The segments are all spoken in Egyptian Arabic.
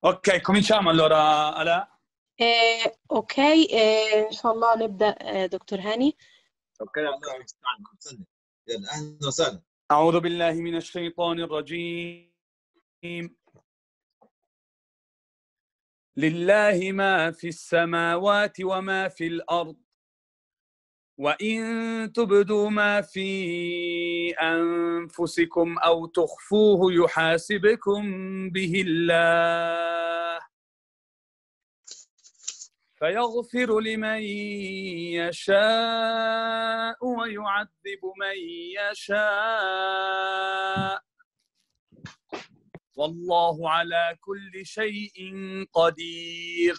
Ok, cominciamo allora, Ala. آه، اوكي آه، ان شاء الله نبدأ آه، دكتور هاني اوكي الله المستعان استنى يلا اهلا وسهلا أعوذ بالله من الشيطان الرجيم لله ما في السماوات وما في الأرض وإن تبدوا ما في أنفسكم أو تخفوه يحاسبكم به الله فيغفر لمن يشاء ويعذب من يشاء والله على كل شيء قدير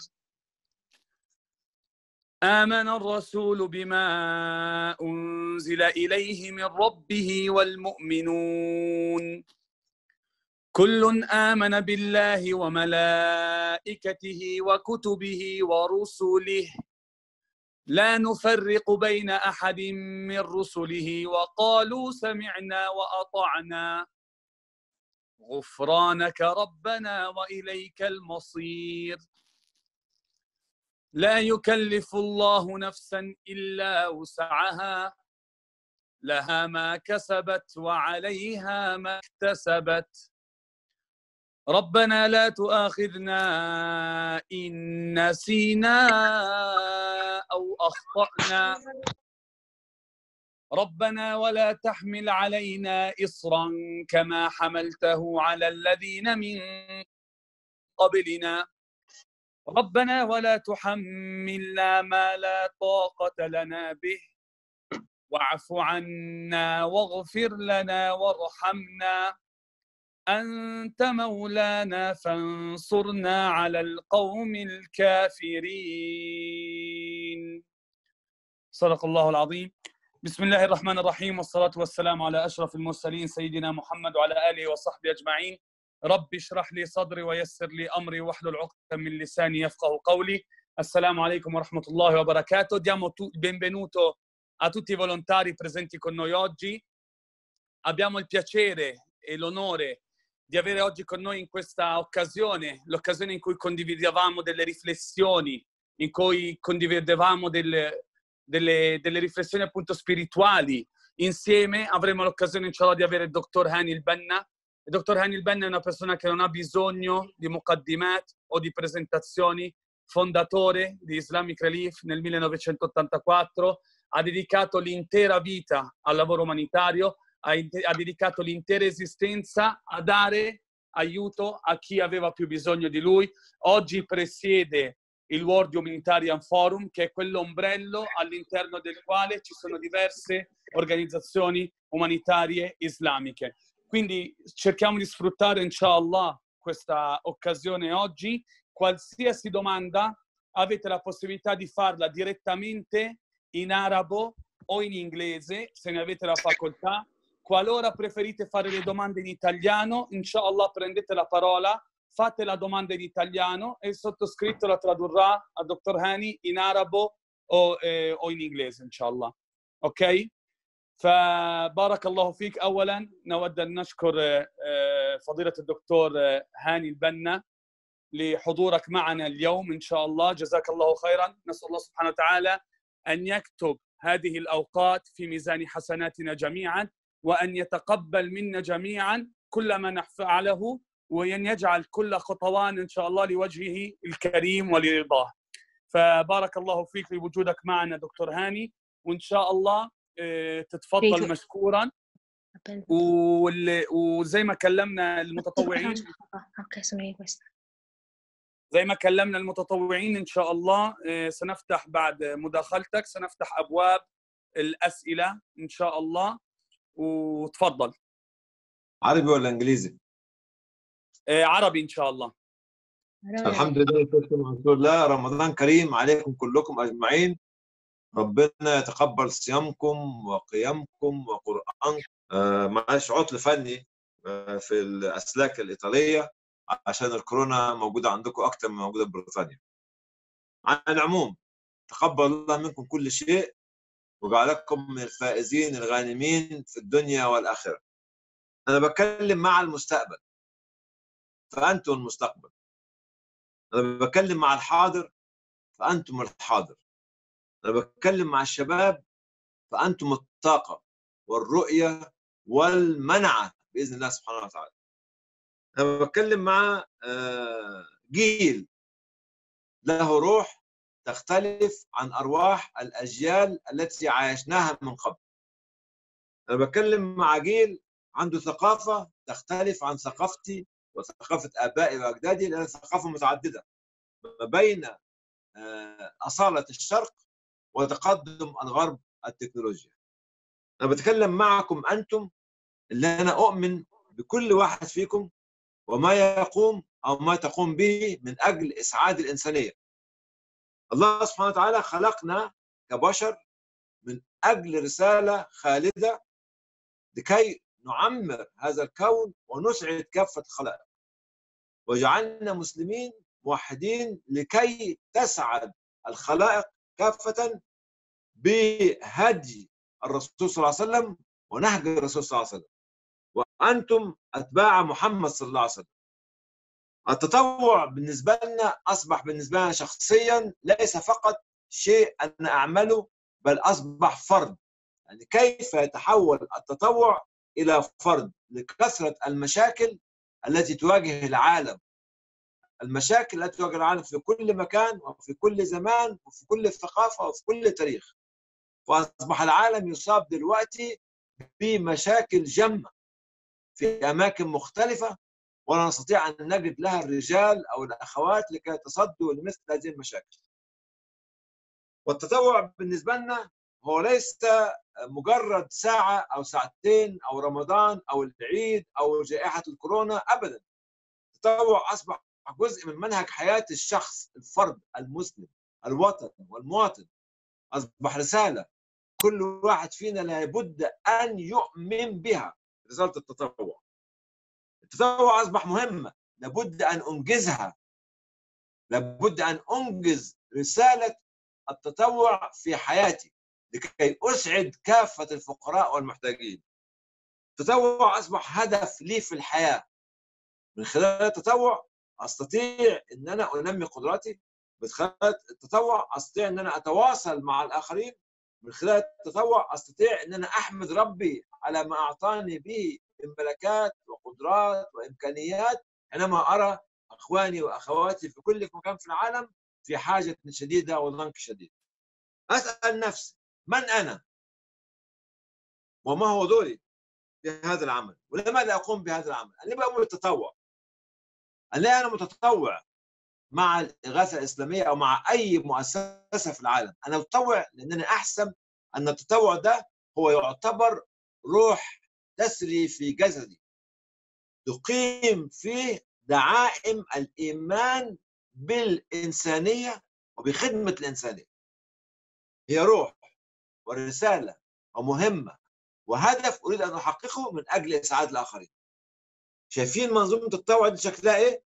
آمن الرسول بما أنزل إليه من ربه والمؤمنون كل آمن بالله وملائكته وكتبه ورسله لا نفرق بين أحد من رسله وقالوا سمعنا وأطعنا غفرانك ربنا وإليك المصير لا يكلف الله نفسا إلا وسعها لها ما كسبت وعليها ما اكتسبت ربنا لا تؤاخذنا إن نسينا أو أخطأنا ربنا ولا تحمل علينا إصرا كما حملته على الذين من قبلنا ربنا ولا تحملنا ما لا طاقة لنا به واعف عنا واغفر لنا وارحمنا أنت مولانا فانصرنا على القوم الكافرين صدق الله العظيم بسم الله الرحمن الرحيم والصلاة والسلام على أشرف المرسلين سيدنا محمد وعلى آله وصحبه أجمعين رب اشرح لي صدري ويسر لي أمري واحلل عقدة من لساني يفقه قولي السلام عليكم ورحمة الله وبركاته diamo tu- il benvenuto a tutti i volontari presenti con noi oggi abbiamo il piacere e l'onore di avere oggi con noi in questa occasione, l'occasione in cui condividevamo delle riflessioni, in cui condividevamo delle, delle, delle riflessioni appunto spirituali. Insieme avremo l'occasione inshallah di avere il dottor Hani il-Benna. Il dottor Hani il-Benna è una persona che non ha bisogno di muqaddimat o di presentazioni, fondatore di Islamic Relief nel 1984, ha dedicato l'intera vita al lavoro umanitario, ha, inte- ha dedicato l'intera esistenza a dare aiuto a chi aveva più bisogno di lui. Oggi presiede il World Humanitarian Forum, che è quell'ombrello all'interno del quale ci sono diverse organizzazioni umanitarie islamiche. Quindi cerchiamo di sfruttare, inshallah, questa occasione oggi. Qualsiasi domanda avete la possibilità di farla direttamente in arabo o in inglese, se ne avete la facoltà. Qualora preferite fare le domande in italiano, inshallah prendete la parola, fate la domanda in italiano e il sottoscritto la tradurrà a Dr. Hani in arabo o, eh, o in inglese, inshallah. Ok? فبارك الله فيك اولا نود ان نشكر آه، فضيله الدكتور آه، هاني البنا لحضورك معنا اليوم ان شاء الله جزاك الله خيرا نسال الله سبحانه وتعالى ان يكتب هذه الاوقات في ميزان حسناتنا جميعا وان يتقبل منا جميعا كل ما نفعله وان يجعل كل خطوان ان شاء الله لوجهه الكريم ولرضاه فبارك الله فيك لوجودك معنا دكتور هاني وان شاء الله آه، تتفضل فيك. مشكورا وال- وزي ما كلمنا المتطوعين اوكي سامعين كويس زي ما كلمنا المتطوعين ان شاء الله آه، سنفتح بعد مداخلتك سنفتح ابواب الاسئله ان شاء الله وتفضل عربي ولا انجليزي؟ آه، عربي ان شاء الله الحمد لله والشكر على رسول الله رمضان كريم عليكم كلكم اجمعين ربنا يتقبل صيامكم وقيامكم وقرانكم آه، معلش عطل فني آه، في الاسلاك الايطاليه عشان الكورونا موجوده عندكم اكتر من موجوده في بريطانيا على العموم تقبل الله منكم كل شيء وجعلكم من الفائزين الغانمين في الدنيا والاخره انا بتكلم مع المستقبل فانتم المستقبل انا بتكلم مع الحاضر فانتم الحاضر انا بتكلم مع الشباب فانتم الطاقه والرؤيه والمنعه باذن الله سبحانه وتعالى انا بتكلم مع آه، جيل له روح تختلف عن ارواح الاجيال التي عايشناها من قبل انا بتكلم مع جيل عنده ثقافه تختلف عن ثقافتي وثقافه ابائي واجدادي لان ثقافه متعدده ما بين آه، اصاله الشرق وتقدم الغرب التكنولوجيا انا بتكلم معكم انتم اللي انا اؤمن بكل واحد فيكم وما يقوم او ما تقوم به من اجل اسعاد الانسانيه الله سبحانه وتعالى خلقنا كبشر من اجل رساله خالده لكي نعمر هذا الكون ونسعد كافه الخلائق وجعلنا مسلمين موحدين لكي تسعد الخلائق كافه بهدي الرسول صلى الله عليه وسلم ونهج الرسول صلى الله عليه وسلم وانتم اتباع محمد صلى الله عليه وسلم التطوع بالنسبه لنا اصبح بالنسبه لنا شخصيا ليس فقط شيء انا اعمله بل اصبح فرض يعني كيف يتحول التطوع الى فرض لكثره المشاكل التي تواجه العالم المشاكل التي تواجه العالم في كل مكان وفي كل زمان وفي كل ثقافه وفي كل تاريخ فاصبح العالم يصاب دلوقتي بمشاكل جمه في اماكن مختلفه ولا نستطيع ان نجد لها الرجال او الاخوات لكي يتصدوا لمثل هذه المشاكل. والتطوع بالنسبه لنا هو ليس مجرد ساعه او ساعتين او رمضان او العيد او جائحه الكورونا ابدا. التطوع اصبح جزء من منهج حياه الشخص الفرد المسلم الوطن والمواطن اصبح رساله كل واحد فينا لابد ان يؤمن بها رساله التطوع. التطوع اصبح مهمه لابد ان انجزها لابد ان انجز رساله التطوع في حياتي لكي اسعد كافه الفقراء والمحتاجين التطوع اصبح هدف لي في الحياه من خلال التطوع استطيع ان انا انمي قدراتي من خلال التطوع استطيع ان انا اتواصل مع الاخرين من خلال التطوع استطيع ان انا احمد ربي على ما اعطاني به من ملكات وقدرات وامكانيات حينما ارى اخواني واخواتي في كل مكان في العالم في حاجه شديده وضنك شديد. اسال نفسي من انا؟ وما هو دوري في هذا العمل؟ ولماذا اقوم بهذا العمل؟ انا بقوم بالتطوع. انا انا متطوع مع الاغاثه الاسلاميه او مع اي مؤسسه في العالم، انا متطوع لانني احسب ان التطوع ده هو يعتبر روح تسري في جسدي تقيم فيه دعائم الايمان بالانسانيه وبخدمه الانسانيه هي روح ورساله ومهمه وهدف اريد ان احققه من اجل اسعاد الاخرين شايفين منظومه التطوع دي شكلها ايه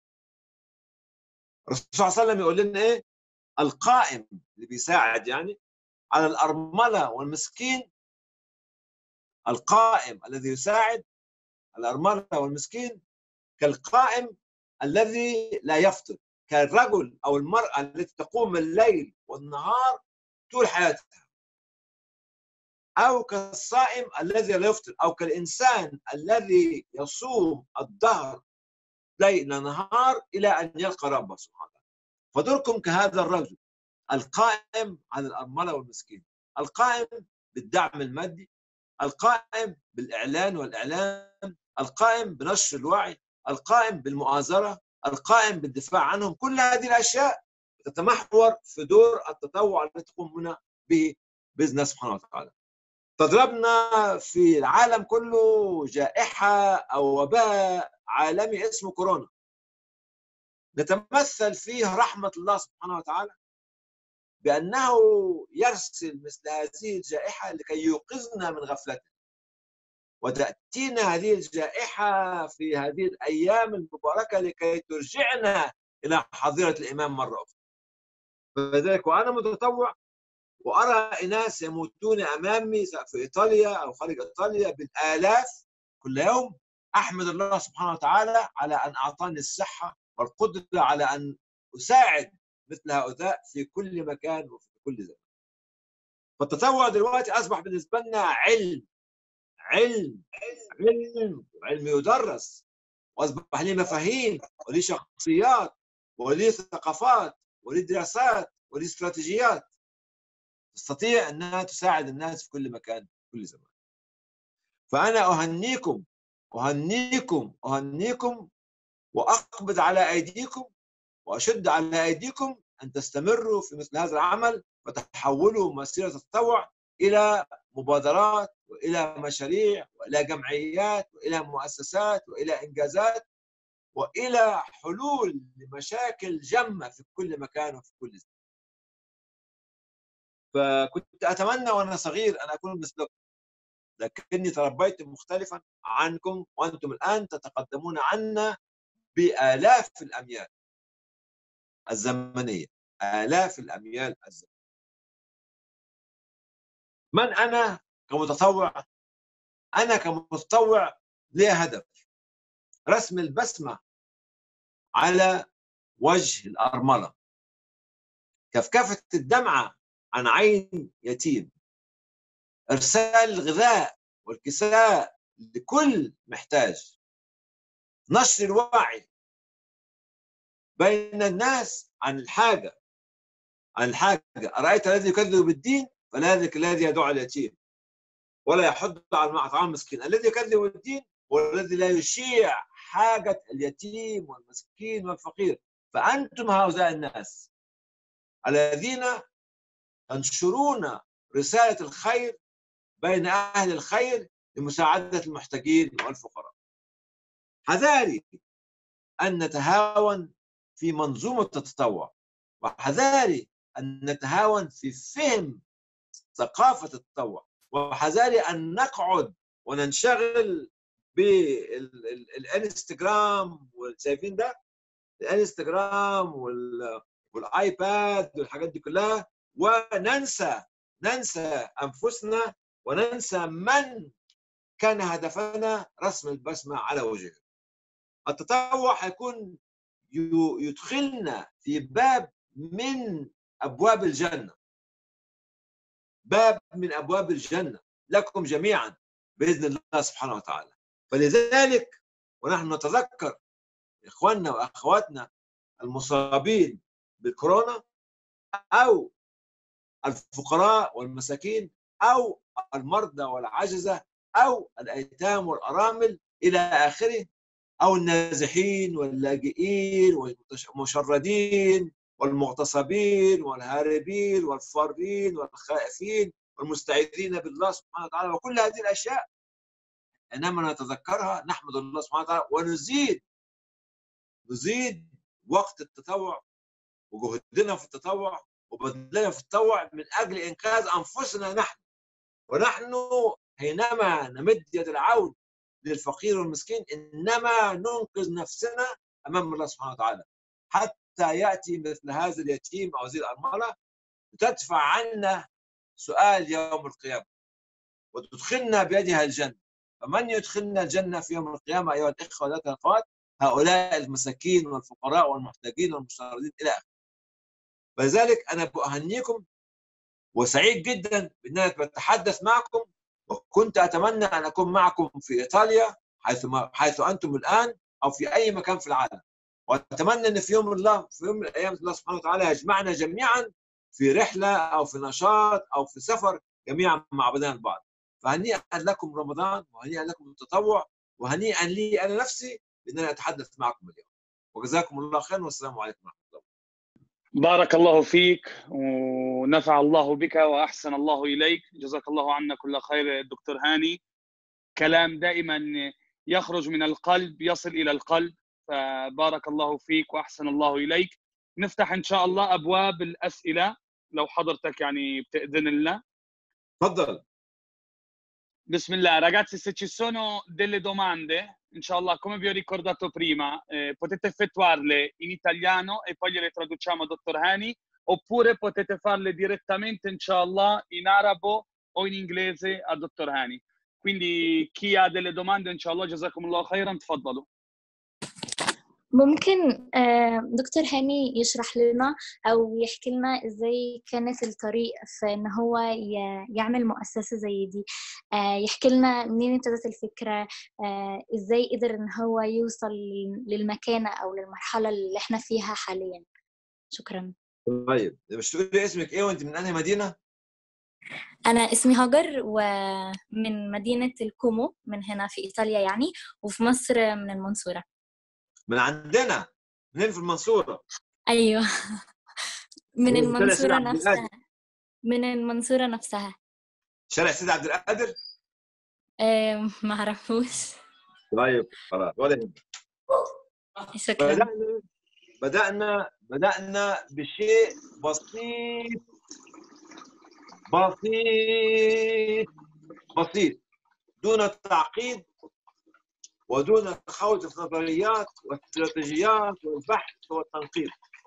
الرسول صلى الله عليه وسلم يقول لنا ايه القائم اللي بيساعد يعني على الارمله والمسكين القائم الذي يساعد الأرملة والمسكين كالقائم الذي لا يفطر كالرجل أو المرأة التي تقوم الليل والنهار طول حياتها أو كالصائم الذي لا يفطر أو كالإنسان الذي يصوم الدهر ليل نهار إلى أن يلقى ربه سبحانه وتعالى فدوركم كهذا الرجل القائم على الأرملة والمسكين القائم بالدعم المادي القائم بالإعلان والإعلام القائم بنشر الوعي القائم بالمؤازرة القائم بالدفاع عنهم كل هذه الأشياء تتمحور في دور التطوع الذي تقوم هنا به بإذن الله سبحانه وتعالى تضربنا في العالم كله جائحة أو وباء عالمي اسمه كورونا نتمثل فيه رحمة الله سبحانه وتعالى بأنه يرسل مثل هذه الجائحة لكي يوقظنا من غفلتنا وتأتينا هذه الجائحة في هذه الأيام المباركة لكي ترجعنا إلى حظيرة الإمام مرة أخرى فلذلك وأنا متطوع وأرى ناس يموتون أمامي سواء في إيطاليا أو خارج إيطاليا بالآلاف كل يوم أحمد الله سبحانه وتعالى على أن أعطاني الصحة والقدرة على أن اساعد مثل هؤلاء في كل مكان وفي كل زمان فالتطوع دلوقتي اصبح بالنسبه لنا علم علم علم علم يدرس واصبح ليه مفاهيم وليه شخصيات وليه ثقافات وليه دراسات وليه استراتيجيات تستطيع انها تساعد الناس في كل مكان في كل زمان فانا اهنيكم اهنيكم اهنيكم واقبض على ايديكم واشد على ايديكم ان تستمروا في مثل هذا العمل وتحولوا مسيره التطوع الى مبادرات والى مشاريع والى جمعيات والى مؤسسات والى انجازات والى حلول لمشاكل جمه في كل مكان وفي كل زمان. فكنت اتمنى وانا صغير ان اكون مثلكم لكني تربيت مختلفا عنكم وانتم الان تتقدمون عنا بالاف الاميال الزمنيه الاف الاميال الزمنيه من انا كمتطوع انا كمتطوع لي هدف رسم البسمه على وجه الارمله كفكفه الدمعه عن عين يتيم ارسال الغذاء والكساء لكل محتاج نشر الوعي بين الناس عن الحاجه عن الحاجه ارايت الذي يكذب بالدين فذلك الذي يدعو اليتيم ولا يحض على طعام المسكين الذي يكذب بالدين هو الذي لا يشيع حاجه اليتيم والمسكين والفقير فانتم هؤلاء الناس الذين تنشرون رساله الخير بين اهل الخير لمساعده المحتاجين والفقراء. حذاري ان نتهاون في منظومه التطوع وحذاري ان نتهاون في فهم ثقافه التطوع وحذاري ان نقعد وننشغل بالانستغرام شايفين ده؟ الانستغرام والايباد والحاجات دي كلها وننسى ننسى انفسنا وننسى من كان هدفنا رسم البسمه على وجهه. التطوع حيكون يدخلنا في باب من ابواب الجنه. باب من ابواب الجنه لكم جميعا باذن الله سبحانه وتعالى. فلذلك ونحن نتذكر اخواننا واخواتنا المصابين بالكورونا او الفقراء والمساكين او المرضى والعجزه او الايتام والارامل الى اخره او النازحين واللاجئين والمشردين والمغتصبين والهاربين والفارين والخائفين والمستعيذين بالله سبحانه وتعالى وكل هذه الاشياء انما نتذكرها نحمد الله سبحانه وتعالى ونزيد نزيد وقت التطوع وجهدنا في التطوع وبذلنا في التطوع من اجل انقاذ انفسنا نحن ونحن حينما نمد يد العون للفقير والمسكين انما ننقذ نفسنا امام الله سبحانه وتعالى حتى ياتي مثل هذا اليتيم او هذه الارمله وتدفع عنا سؤال يوم القيامه وتدخلنا بيدها الجنه فمن يدخلنا الجنه في يوم القيامه ايها الاخوه والاخوات هؤلاء المساكين والفقراء والمحتاجين والمشردين الى اخره فلذلك انا اهنيكم وسعيد جدا بان انا بتحدث معكم وكنت اتمنى ان اكون معكم في ايطاليا حيث ما حيث انتم الان او في اي مكان في العالم واتمنى ان في يوم الله في يوم من الايام الله سبحانه وتعالى يجمعنا جميعا في رحله او في نشاط او في سفر جميعا مع بعضنا البعض فهنيئا لكم رمضان وهنيئا لكم التطوع وهنيئا لي انا نفسي بان انا اتحدث معكم اليوم وجزاكم الله خيرا والسلام عليكم ورحمه الله بارك الله فيك ونفع الله بك واحسن الله اليك جزاك الله عنا كل خير دكتور هاني كلام دائما يخرج من القلب يصل الى القلب فبارك الله فيك واحسن الله اليك نفتح ان شاء الله ابواب الاسئله لو حضرتك يعني بتاذن لنا تفضل بسم الله ragazzi se ci sono delle domande inshallah come vi ho ricordato prima eh, potete effettuarle in italiano e poi gliele traduciamo a dottor Hani oppure potete farle direttamente inshallah in arabo o in inglese a dottor Hani quindi chi ha delle domande inshallah jazakumullah khairan tfaddalu ممكن آه، دكتور هاني يشرح لنا أو يحكي لنا إزاي كانت الطريق في إن هو ي- يعمل مؤسسة زي دي آه، يحكي لنا منين ابتدت الفكرة آه، إزاي قدر إن هو يوصل لل- للمكانة أو للمرحلة اللي إحنا فيها حاليا شكرا طيب مش تقولي اسمك ايه وانت من انهي مدينه؟ أنا اسمي هاجر ومن مدينة الكومو من هنا في إيطاليا يعني وفي مصر من المنصورة من عندنا منين في المنصوره؟ أيوه من إيه، شارع سيدي المنصورة عبد القادر. نفسها من المنصورة نفسها شارع سيدي عبد القادر؟ آه، ما أعرفوش طيب خلاص ولا يهمك. شكرا بدأنا بدأنا بدأنا بشيء بسيط بسيط بسيط دون تعقيد ودون خوض في النظريات والاستراتيجيات والبحث والتنقيب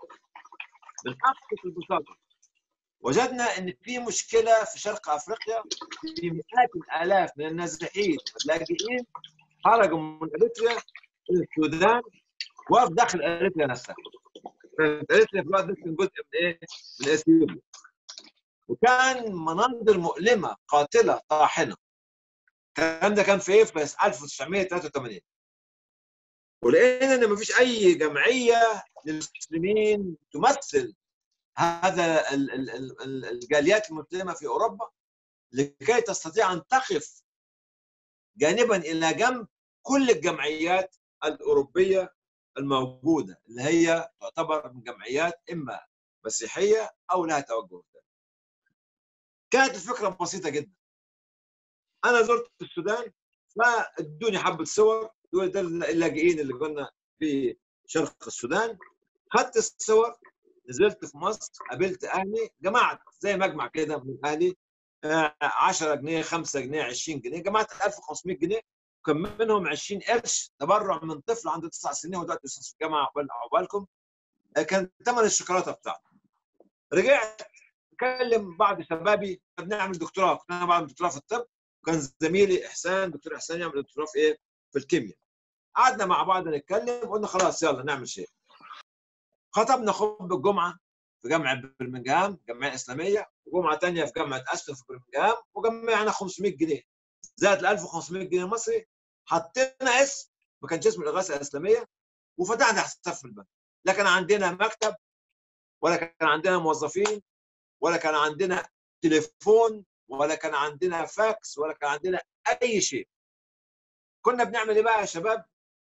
بالحق البساطة وجدنا ان في مشكله في شرق افريقيا في مئات الالاف من النازحين اللاجئين خرجوا من اريتريا الى السودان وفي داخل اريتريا نفسها كانت اريتريا في الوقت ده كان جزء من ايه؟ من اثيوبيا وكان مناظر مؤلمه قاتله طاحنه الكلام ده كان في ايه؟ في 1983 ولقينا ان مفيش اي جمعيه للمسلمين تمثل هذا ال- ال- ال- ال- الجاليات المسلمه في اوروبا لكي تستطيع ان تقف جانبا الى جنب كل الجمعيات الاوروبيه الموجوده اللي هي تعتبر من جمعيات اما مسيحيه او لها توجه ثاني. كانت الفكره بسيطه جدا. انا زرت السودان فادوني حبه صور دول ده اللاجئين اللي كنا في شرق السودان خدت الصور نزلت في مصر قابلت اهلي جمعت زي مجمع كده من اهلي آه، 10 جنيه 5 جنيه 20 جنيه جمعت 1500 جنيه وكان منهم 20 قرش تبرع من طفل عنده 9 سنين ودلوقتي استاذ في الجامعه عقبال عقبالكم آه، كان ثمن الشوكولاته بتاعته رجعت اكلم بعض شبابي بنعمل دكتوراه كنت انا بعمل دكتوراه في الطب وكان زميلي احسان دكتور احسان يعمل دكتوراه في ايه؟ في الكيمياء قعدنا مع بعض نتكلم قلنا خلاص يلا نعمل شيء خطبنا خطبه الجمعه في جامعه برمنجهام جمعيه اسلاميه وجمعه ثانيه في جامعه اسلم في برمنجهام وجمعنا 500 جنيه زائد ال 1500 جنيه مصري حطينا اسم ما كانش اسم الاغاثه الاسلاميه وفتحنا حساب في البنك لا كان عندنا مكتب ولا كان عندنا موظفين ولا كان عندنا تليفون ولا كان عندنا فاكس ولا كان عندنا اي شيء كنا بنعمل ايه بقى يا شباب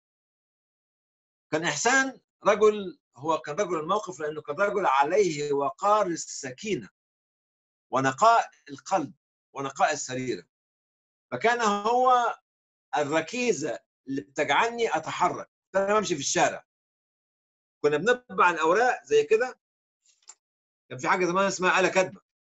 كان احسان رجل هو كان رجل الموقف لانه كان رجل عليه وقار السكينه ونقاء القلب ونقاء السريره فكان هو الركيزه اللي بتجعلني اتحرك انا بمشي في الشارع كنا بنطبع الاوراق زي كده كان في حاجه زمان اسمها آلة كاتبه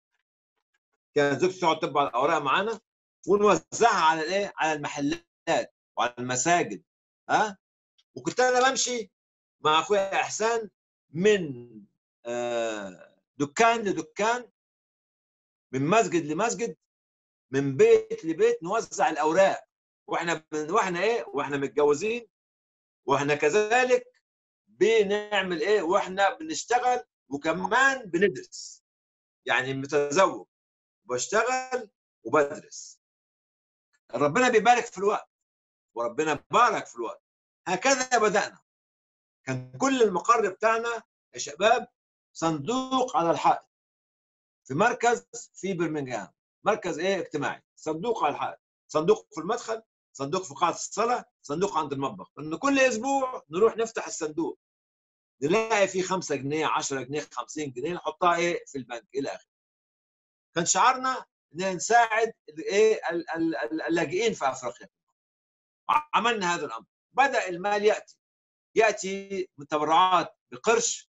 كانت زوجتي تقعد تطبع الاوراق معانا ونوزعها على الايه على المحلات وعلى المساجد ها وكنت انا بمشي مع اخويا احسان من آه، دكان لدكان من مسجد لمسجد من بيت لبيت نوزع الاوراق واحنا بن- واحنا ايه واحنا متجوزين واحنا كذلك بنعمل ايه واحنا بنشتغل وكمان بندرس يعني متزوج وبشتغل وبدرس ربنا بيبارك في الوقت وربنا بارك في الوقت هكذا بدأنا كان كل المقر بتاعنا يا شباب صندوق على الحائط في مركز في برمنجهام مركز ايه اجتماعي صندوق على الحائط صندوق في المدخل صندوق في قاعة الصلاة صندوق عند المطبخ ان كل اسبوع نروح نفتح الصندوق نلاقي فيه 5 جنيه 10 جنيه 50 جنيه نحطها ايه في البنك الى اخره كان شعارنا ان نساعد ايه ال- ال- ال- اللاجئين في افريقيا عملنا هذا الامر بدا المال ياتي ياتي من تبرعات بقرش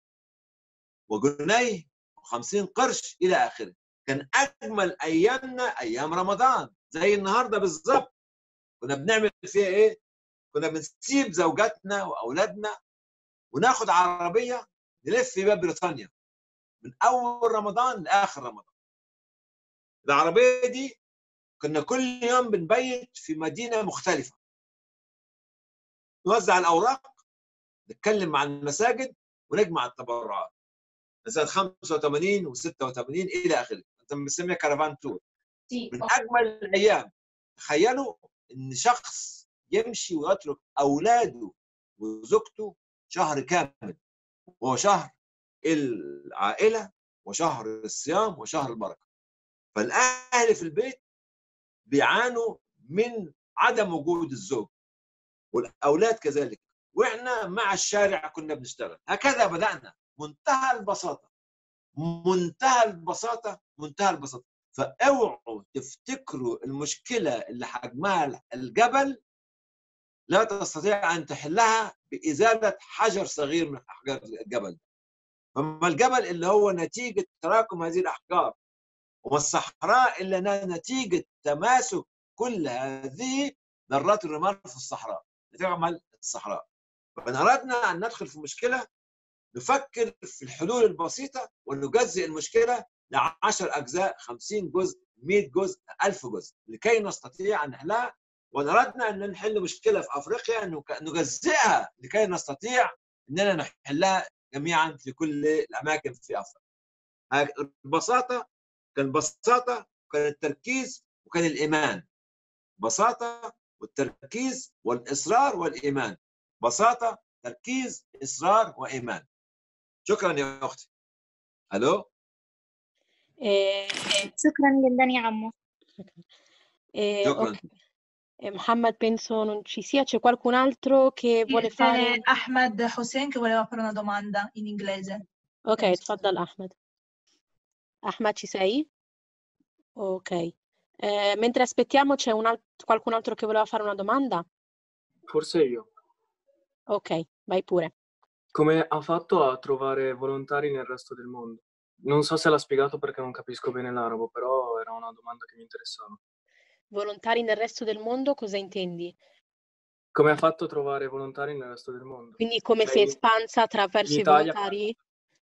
وجنيه و50 قرش الى اخره كان اجمل ايامنا ايام رمضان زي النهارده بالظبط كنا بنعمل فيها ايه كنا بنسيب زوجاتنا واولادنا وناخد عربيه نلف في باب بريطانيا من اول رمضان لاخر رمضان العربيه دي كنا كل يوم بنبيت في مدينه مختلفه نوزع الاوراق نتكلم مع المساجد ونجمع التبرعات سنه 85 و86 الى اخره انت بنسميها كارفان تور من اجمل الايام تخيلوا ان شخص يمشي ويترك اولاده وزوجته شهر كامل وهو شهر العائله وشهر الصيام وشهر البركه فالاهل في البيت بيعانوا من عدم وجود الزوج والاولاد كذلك واحنا مع الشارع كنا بنشتغل هكذا بدانا منتهى البساطه منتهى البساطه منتهى البساطه فاوعوا تفتكروا المشكله اللي حجمها الجبل لا تستطيع ان تحلها بازاله حجر صغير من احجار الجبل فما الجبل اللي هو نتيجه تراكم هذه الاحجار وما الصحراء الا نتيجه تماسك كل هذه ذرات الرمال في الصحراء لتعمل الصحراء فإن أردنا أن ندخل في مشكلة نفكر في الحلول البسيطة ونجزئ المشكلة ل 10 أجزاء 50 جزء 100 جزء 1000 جزء لكي نستطيع أن نحلها وإن أردنا أن نحل مشكلة في أفريقيا نجزئها لكي نستطيع أننا نحلها جميعا في كل الأماكن في أفريقيا البساطة كان بساطة وكان التركيز وكان الإيمان بساطة والتركيز والإصرار والإيمان بساطة تركيز إصرار وإيمان شكرا يا أختي ألو Eh, شكرا جدا يا عمو eh, شكرا ok. Eh, Mohammed penso non ci sia, c'è qualcun altro che vuole Sì, fare? c'è Ahmed Hossein che voleva fare una domanda in inglese. Ok, اتفضل أحمد. Ahmed ci sei? Ok. Eh, mentre aspettiamo c'è un al- qualcun altro che voleva fare una domanda? Forse io. Ok, vai pure. Come ha fatto a trovare volontari nel resto del mondo? Non so se l'ha spiegato perché non capisco bene l'arabo, però era una domanda che mi interessava. Volontari nel resto del mondo, cosa intendi? Come ha fatto a trovare volontari nel resto del mondo? Quindi come Cioè, si è in- espansa attraverso in i Italia- volontari?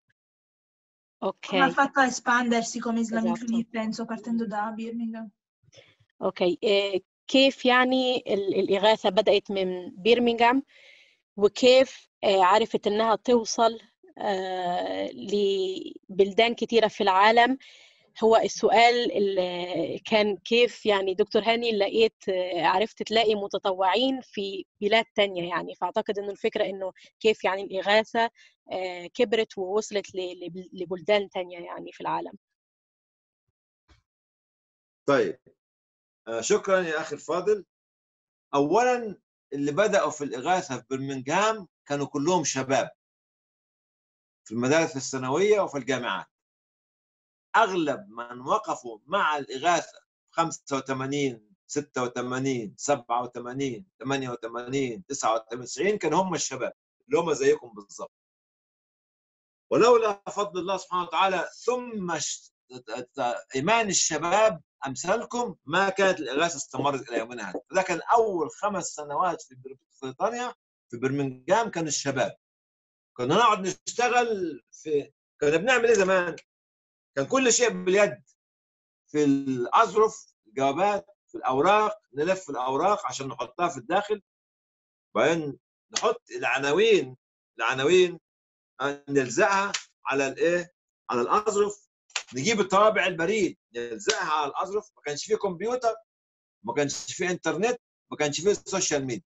Ok. Come ha fatto a espandersi come Islamic Esatto. Relief, penso, partendo da Birmingham. اوكي إيه كيف يعني ال- الإغاثة بدأت من بيرمنغهام وكيف آه، عرفت إنها توصل آه، لبلدان كتيرة في العالم هو السؤال اللي كان كيف يعني دكتور هاني لقيت آه، عرفت تلاقي متطوعين في بلاد تانية يعني فأعتقد إنه الفكرة إنه كيف يعني الإغاثة آه، كبرت ووصلت ل- لب- لبلدان تانية يعني في العالم طيب آه، شكرا يا اخي الفاضل اولا اللي بداوا في الاغاثه في برمنغهام كانوا كلهم شباب في المدارس الثانويه وفي الجامعات اغلب من وقفوا مع الاغاثه 85 86 87 88 99 كانوا هم الشباب اللي هم زيكم بالظبط ولولا فضل الله سبحانه وتعالى ثم ش- ايمان الشباب امثالكم ما كانت الاغاثه استمرت الى يومنا هذا ده كان اول خمس سنوات في بر- في بريطانيا في برمنجهام كان الشباب كنا نقعد نشتغل في كنا بنعمل ايه زمان كان كل شيء باليد في الاظرف الجوابات في الاوراق نلف الاوراق عشان نحطها في الداخل وبعدين نحط العناوين العناوين آه، نلزقها على الايه على الاظرف نجيب الطوابع البريد نلزقها على الاظرف ما كانش فيه كمبيوتر ما كانش فيه انترنت ما كانش فيه سوشيال ميديا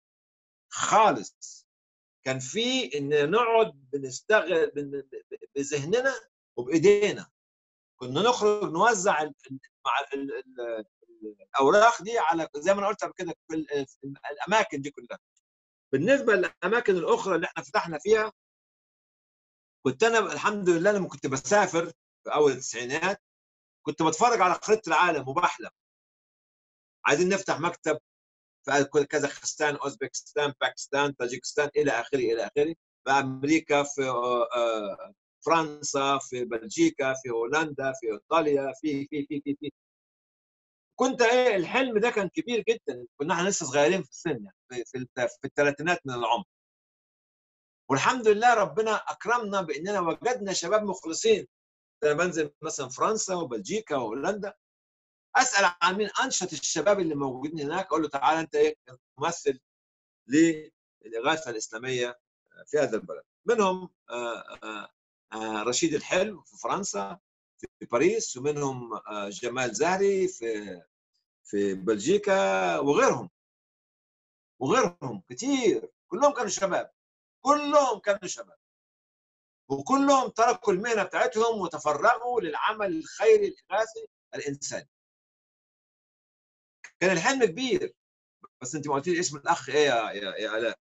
خالص كان في ان نقعد بنشتغل بن- بذهننا وبايدينا كنا نخرج نوزع ال- ال- مع ال- ال- الاوراق دي على زي ما انا قلت قبل كده في ال- في الاماكن دي كلها بالنسبه للاماكن الاخرى اللي احنا فتحنا فيها كنت انا الحمد لله لما كنت بسافر في اول التسعينات كنت بتفرج على خريطه العالم وبحلم عايزين نفتح مكتب في كازاخستان اوزبكستان باكستان طاجيكستان الى اخره الى اخره في امريكا في آه، آه، فرنسا في بلجيكا في هولندا في ايطاليا في في في في, في. كنت ايه الحلم ده كان كبير جدا كنا احنا لسه صغيرين في السن يعني في في, الت- في الثلاثينات من العمر والحمد لله ربنا اكرمنا باننا وجدنا شباب مخلصين انا بنزل مثلا فرنسا وبلجيكا وهولندا اسال عن مين انشط الشباب اللي موجودين هناك اقول له تعالى انت ايه ممثل للاغاثه الاسلاميه في هذا البلد منهم آه، آه، آه، رشيد الحلو في فرنسا في باريس ومنهم آه، جمال زهري في في بلجيكا وغيرهم وغيرهم كثير كلهم كانوا شباب كلهم كانوا شباب وكلهم تركوا المهنه بتاعتهم وتفرغوا للعمل الخيري الاغاثي الانساني كان الحلم كبير بس انت ما قلتيش اسم الاخ ايه يا يا, يا الاء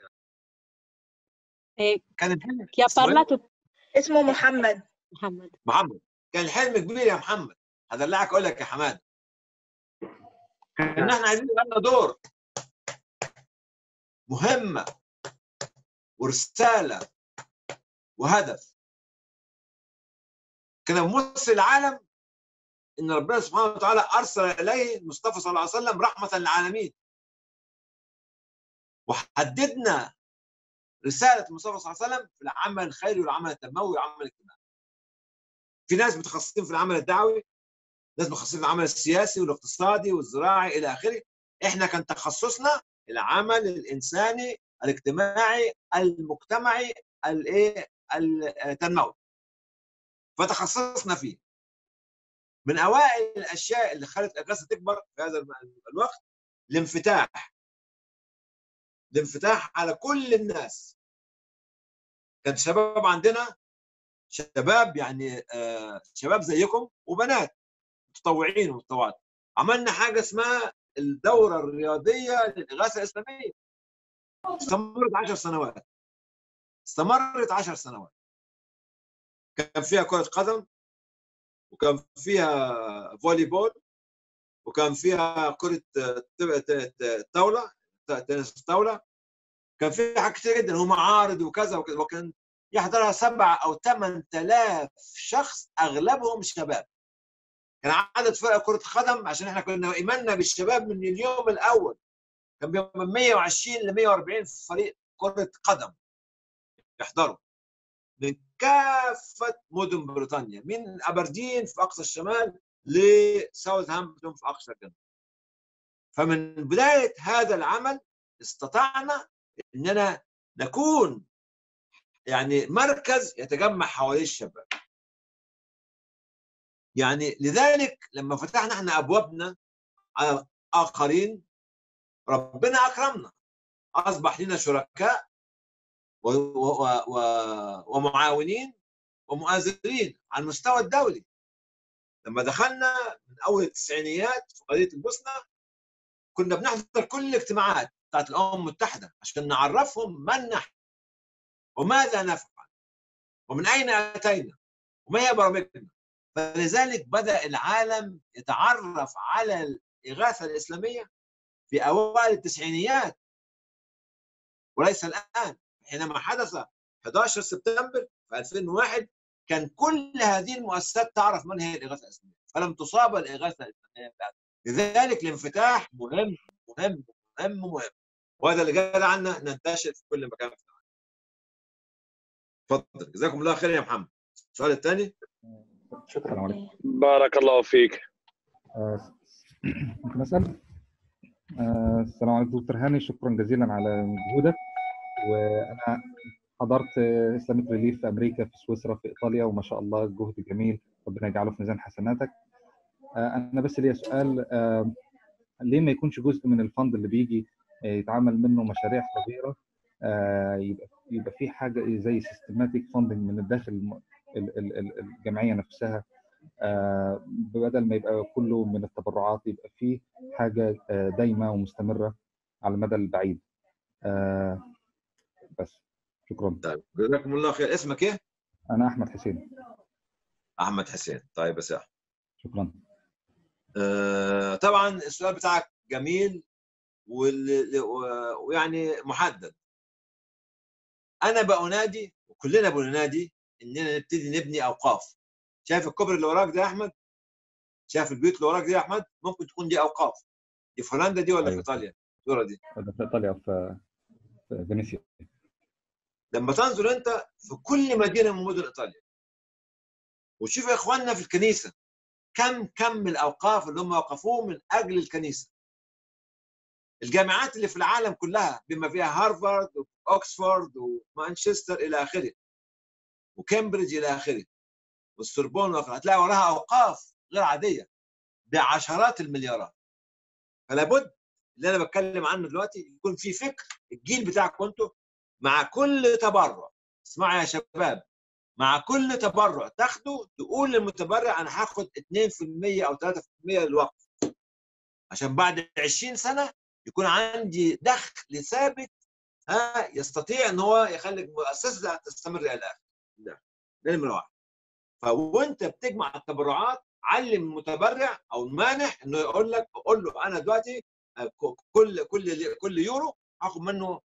إيه، كان الحلم chi ha اسمه إيه؟ parlato اسمه محمد محمد محمد كان الحلم كبير يا محمد هدلعك اقول لك يا حماد ان احنا عايزين يبقى لنا دور مهمه ورساله وهدف كان بنبص العالم ان ربنا سبحانه وتعالى ارسل اليه المصطفى صلى الله عليه وسلم رحمه للعالمين وحددنا رساله المصطفى صلى الله عليه وسلم في العمل الخيري والعمل التنموي والعمل الاجتماعي. في ناس متخصصين في العمل الدعوي، ناس متخصصين في العمل السياسي والاقتصادي والزراعي الى اخره. احنا كان تخصصنا العمل الانساني الاجتماعي المجتمعي الايه التنموي. فتخصصنا فيه. من اوائل الاشياء اللي خلت الاغاثه تكبر في هذا الوقت الانفتاح الانفتاح على كل الناس كان شباب عندنا شباب يعني آه شباب زيكم وبنات متطوعين ومتطوعات عملنا حاجه اسمها الدوره الرياضيه للاغاثه الاسلاميه استمرت 10 سنوات استمرت 10 سنوات كان فيها كره قدم وكان فيها فولي بول وكان فيها كره طاوله تنس طاوله كان في حاجات كتير جدا ومعارض وكذا وكذا وكان يحضرها سبع او ثمان آلاف شخص اغلبهم شباب كان عدد فرق كره قدم عشان احنا كنا ايماننا بالشباب من اليوم الاول كان بيبقى من 120 ل 140 فريق كره قدم يحضروا من كافه مدن بريطانيا من ابردين في اقصى الشمال لساوثهامبتون في اقصى الجنوب فمن بدايه هذا العمل استطعنا اننا نكون يعني مركز يتجمع حواليه الشباب يعني لذلك لما فتحنا احنا ابوابنا على الاخرين ربنا اكرمنا اصبح لنا شركاء و و و ومعاونين ومؤازرين على المستوى الدولي لما دخلنا من اول التسعينيات في قضيه البوسنه كنا بنحضر كل الاجتماعات بتاعت الامم المتحده عشان نعرفهم من نحن وماذا نفعل ومن اين اتينا وما هي برامجنا فلذلك بدا العالم يتعرف على الاغاثه الاسلاميه في اوائل التسعينيات وليس الان حينما حدث 11 سبتمبر في 2001 كان كل هذه المؤسسات تعرف من هي الاغاثه الاسلاميه فلم تصاب الاغاثه الاسلاميه بعد لذلك الانفتاح مهم مهم مهم مهم وهذا اللي قال عنا ننتشر في كل مكان في العالم تفضل جزاكم الله خير يا محمد السؤال الثاني شكرا عليكم بارك الله فيك آه، ممكن اسال آه، السلام عليكم دكتور هاني شكرا جزيلا على مجهودك وانا حضرت اسلامك ريليف في امريكا في سويسرا في ايطاليا وما شاء الله جهد جميل ربنا يجعله في ميزان حسناتك آه، انا بس ليا سؤال آه، ليه ما يكونش جزء من الفند اللي بيجي آه، يتعمل منه مشاريع صغيره آه، يبقى يبقى في حاجه زي سيستماتيك فاندنج من الداخل الم- ال- ال- ال- الجمعيه نفسها آه، بدل ما يبقى كله من التبرعات يبقى فيه حاجه آه، دايمه ومستمره على المدى البعيد آه، بس شكرا طيب جزاكم الله خير اسمك ايه؟ انا احمد حسين احمد حسين طيب بس يا أحمد. شكرا آه، طبعا السؤال بتاعك جميل وال- و- ويعني محدد انا بأنادي وكلنا بننادي اننا نبتدي نبني اوقاف شايف الكوبري اللي وراك ده يا احمد شايف البيوت اللي وراك دي يا احمد ممكن تكون دي اوقاف دي في هولندا دي ولا في أيوة. ايطاليا الصوره دي ده في ايطاليا في في فينيسيا لما تنظر انت في كل مدينه من مدن ايطاليا وتشوف يا اخواننا في الكنيسه كم كم الاوقاف اللي هم وقفوه من اجل الكنيسه الجامعات اللي في العالم كلها بما فيها هارفارد واوكسفورد ومانشستر الى اخره وكامبريدج الى اخره والسوربون واخره هتلاقي وراها اوقاف غير عاديه بعشرات المليارات فلا بد اللي انا بتكلم عنه دلوقتي يكون في فكر الجيل بتاعكم انتوا مع كل تبرع اسمعوا يا شباب مع كل تبرع تاخده تقول للمتبرع انا هاخد 2% او 3% للوقف عشان بعد 20 سنه يكون عندي دخل ثابت ها يستطيع ان هو يخلي المؤسسه تستمر الى الاخر ده ده نمره واحد فوانت بتجمع التبرعات علم المتبرع او المانح انه يقول لك قول له انا دلوقتي كل كل كل يورو هاخد منه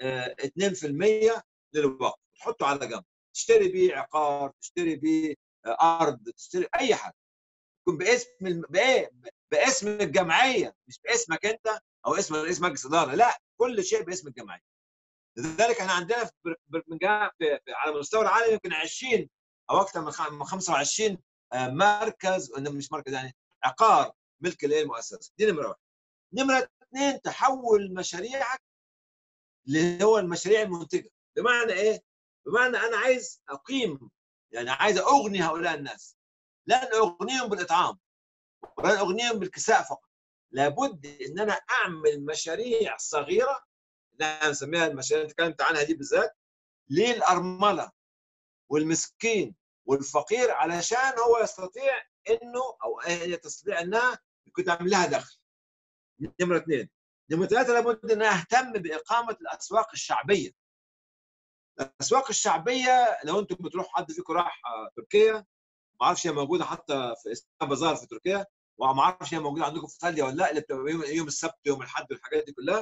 2% للوقف تحطه على جنب تشتري بيه عقار تشتري بيه ارض تشتري اي حاجه يكون باسم بايه باسم الجمعيه مش باسمك انت او اسم رئيس مجلس اداره لا كل شيء باسم الجمعيه لذلك احنا عندنا في برمنجهام على مستوى العالم يمكن 20 او اكثر من 25 مركز مش مركز يعني عقار ملك للمؤسسه دي نمره واحد نمره اثنين تحول مشاريعك اللي هو المشاريع المنتجه بمعنى ايه؟ بمعنى انا عايز اقيم يعني عايز اغني هؤلاء الناس لن اغنيهم بالاطعام ولن اغنيهم بالكساء فقط لابد ان انا اعمل مشاريع صغيره اللي انا مسميها المشاريع اللي تكلمت عنها دي بالذات للارمله والمسكين والفقير علشان هو يستطيع انه او هي تستطيع انها يكون تعمل لها دخل نمره اثنين نمره ثلاثه لابد ان اهتم باقامه الاسواق الشعبيه الاسواق الشعبيه لو انتم بتروحوا حد فيكم راح تركيا ما اعرفش هي موجوده حتى في اسمها بازار في تركيا وما اعرفش هي موجوده عندكم في ايطاليا ولا لا اللي بتبقى يوم, يوم السبت يوم الاحد والحاجات دي كلها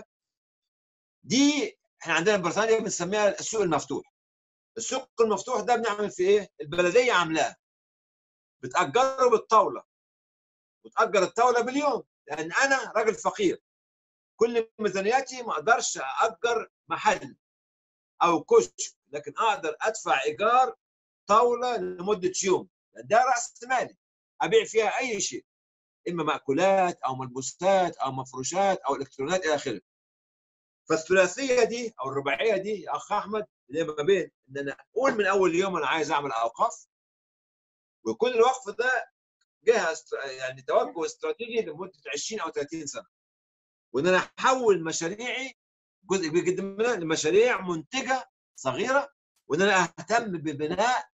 دي احنا عندنا في بريطانيا بنسميها السوق المفتوح السوق المفتوح ده بنعمل فيه ايه؟ البلديه عاملاه بتاجره بالطاوله وتاجر الطاوله باليوم لان انا راجل فقير كل ميزانياتي ما اقدرش اجر محل او كشك لكن اقدر ادفع ايجار طاوله لمده يوم ده راس مالي ابيع فيها اي شيء اما ماكولات او ملبوسات او مفروشات او الكترونات الى اخره فالثلاثيه دي او الرباعيه دي يا اخ احمد اللي ما بين ان انا اقول من اول يوم انا عايز اعمل اوقاف ويكون الوقف ده جهه يعني توجه استراتيجي لمده 20 او 30 سنه وان انا احول مشاريعي جزء كبير جدا منها لمشاريع منتجه صغيره وان انا اهتم ببناء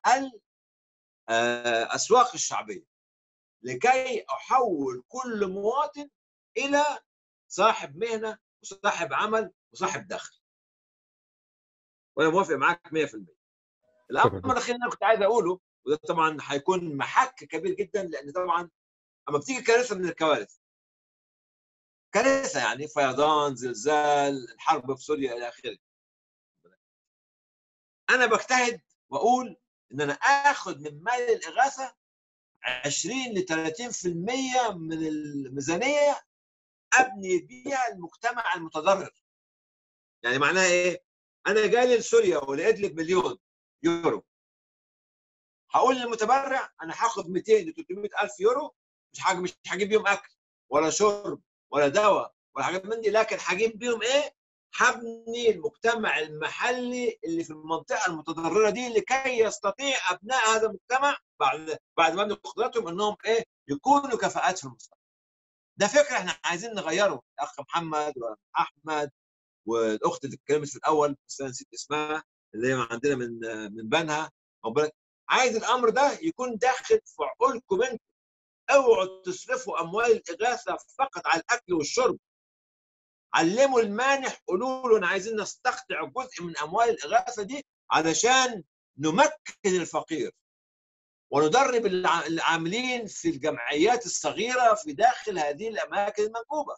الاسواق الشعبيه لكي احول كل مواطن الى صاحب مهنه وصاحب عمل وصاحب دخل وانا موافق معاك 100% الامر الاخير اللي انا كنت عايز اقوله وده طبعا هيكون محك كبير جدا لان طبعا اما بتيجي كارثه من الكوارث كارثه يعني فيضان زلزال الحرب في سوريا الى اخره انا بجتهد واقول ان انا اخد من مال الاغاثه 20 ل 30% من الميزانيه ابني بيها المجتمع المتضرر يعني معناها ايه انا جاي لسوريا ولقيت لك مليون يورو هقول للمتبرع انا هاخد 200 ل 300 الف يورو مش حاجه مش هجيب بيهم اكل ولا شرب ولا دواء ولا حاجات من دي لكن هجيب بيهم ايه هبني المجتمع المحلي اللي في المنطقه المتضرره دي لكي يستطيع ابناء هذا المجتمع بعد بعد ما ابنوا قدراتهم انهم ايه يكونوا كفاءات في المستقبل. ده فكره احنا عايزين نغيره الاخ محمد واحمد والاخت اللي اتكلمت في الاول بس انا نسيت اسمها اللي هي عندنا من من بنها عايز الامر ده يكون داخل في عقولكم انتم اوعوا تصرفوا اموال الاغاثه فقط على الاكل والشرب علموا المانح قولوا له انا عايزين نستقطع جزء من اموال الاغاثه دي علشان نمكن الفقير وندرب العاملين في الجمعيات الصغيره في داخل هذه الاماكن المنكوبه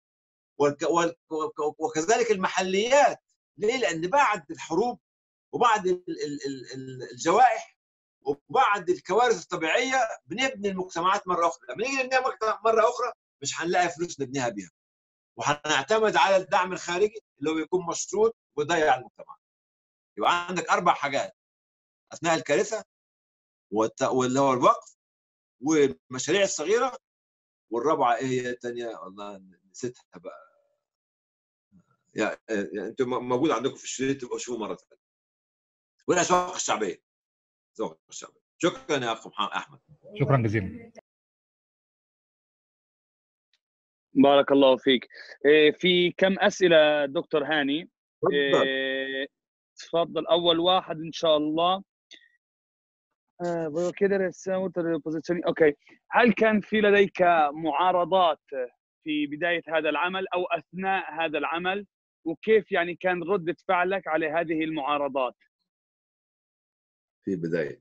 وكذلك المحليات ليه؟ لان بعد الحروب وبعد الجوائح وبعد الكوارث الطبيعيه بنبني المجتمعات مره اخرى، لما نيجي نبنيها مره اخرى مش هنلاقي فلوس نبنيها بيها. وهنعتمد على الدعم الخارجي اللي هو بيكون مشروط ويضيع المجتمع. يبقى عندك اربع حاجات اثناء الكارثه واللي هو الوقف والمشاريع الصغيره والرابعه ايه هي الثانيه والله نسيتها بقى يعني يعني انتم موجود عندكم في الشريط تبقوا شوفوا مره ثانيه والاسواق الشعبيه الاسواق الشعبيه شكرا يا اخ محمد احمد شكرا جزيلا بارك الله فيك إيه، في كم اسئله دكتور هاني تفضل إيه، تفضل اول واحد ان شاء الله آه، كده بوزيشن اوكي هل كان في لديك معارضات في بدايه هذا العمل او اثناء هذا العمل وكيف يعني كان رده فعلك على هذه المعارضات في بدايه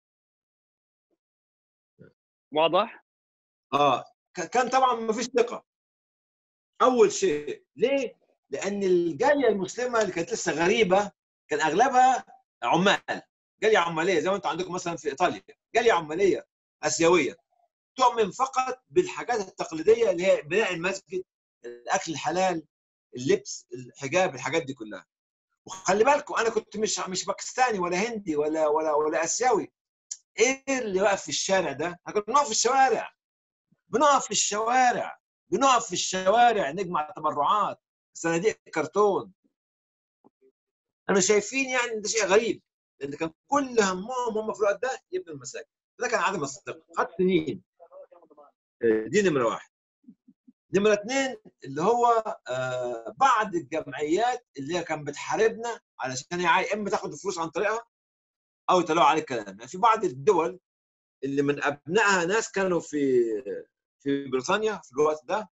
واضح اه ك- كان طبعا ما فيش ثقه اول شيء ليه؟ لان الجاليه المسلمه اللي كانت لسه غريبه كان اغلبها عمال جاليه عماليه زي ما انتم عندكم مثلا في ايطاليا جاليه عماليه اسيويه تؤمن فقط بالحاجات التقليديه اللي هي بناء المسجد الاكل الحلال اللبس الحجاب الحاجات دي كلها وخلي بالكم انا كنت مش مش باكستاني ولا هندي ولا ولا ولا اسيوي ايه اللي واقف في الشارع ده؟ احنا كنا بنقف في الشوارع بنقف في الشوارع بنقف في الشوارع نجمع تبرعات صناديق كرتون انا شايفين يعني ده شيء غريب لان كان كل همهم هم في الوقت ده يبنوا المساجد ده كان عدم الثقه خد سنين دي نمره واحد نمره اثنين اللي هو آه بعض الجمعيات اللي هي كانت بتحاربنا علشان هي عاي- اما تاخد الفلوس عن طريقها او يطلعوا عليك كلام يعني في بعض الدول اللي من ابنائها ناس كانوا في في بريطانيا في الوقت ده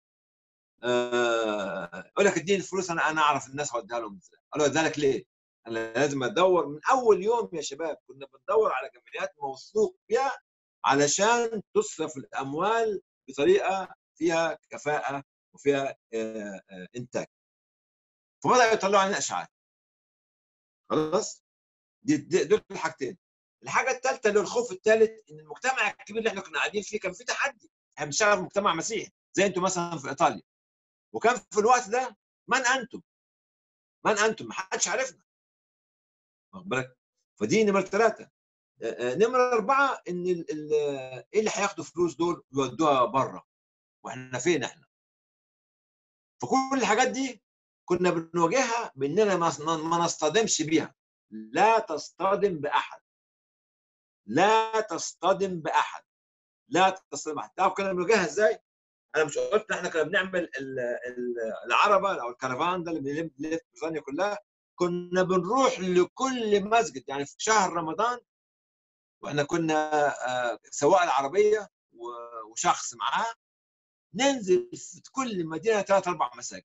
آه، يقول لك اديني الفلوس انا انا اعرف الناس اوديها لهم ازاي قالوا ذلك ليه؟ انا لازم ادور من اول يوم يا شباب كنا بندور على جمعيات موثوق فيها علشان تصرف الاموال بطريقه فيها كفاءه وفيها آه، آه، انتاج فبداوا يطلعوا علينا اشاعات خلاص دي دي- دول الحاجتين الحاجه الثالثه اللي هو الخوف الثالث ان المجتمع الكبير اللي احنا كنا قاعدين فيه كان فيه تحدي احنا بنشتغل في مجتمع مسيحي زي انتم مثلا في ايطاليا وكان في الوقت ده من انتم؟ من انتم؟ ما حدش عارفنا واخد بالك؟ فدي نمره ثلاثه آه، آه، نمره اربعه ان ال- ال- ايه اللي هياخدوا فلوس دول يودوها بره واحنا فين احنا؟ فكل الحاجات دي كنا بنواجهها باننا ما ما نصطدمش بيها لا تصطدم باحد لا تصطدم باحد لا تصطدم باحد تعرف كنا بنواجهها ازاي؟ انا مش قلت احنا كنا بنعمل ال- ال- العربه او الكرفان ده اللي بنلف بنلف بريطانيا كلها كنا بنروح لكل مسجد يعني في شهر رمضان واحنا كنا آه، سواق العربيه و- وشخص معاه ننزل في كل مدينه ثلاث اربع مساجد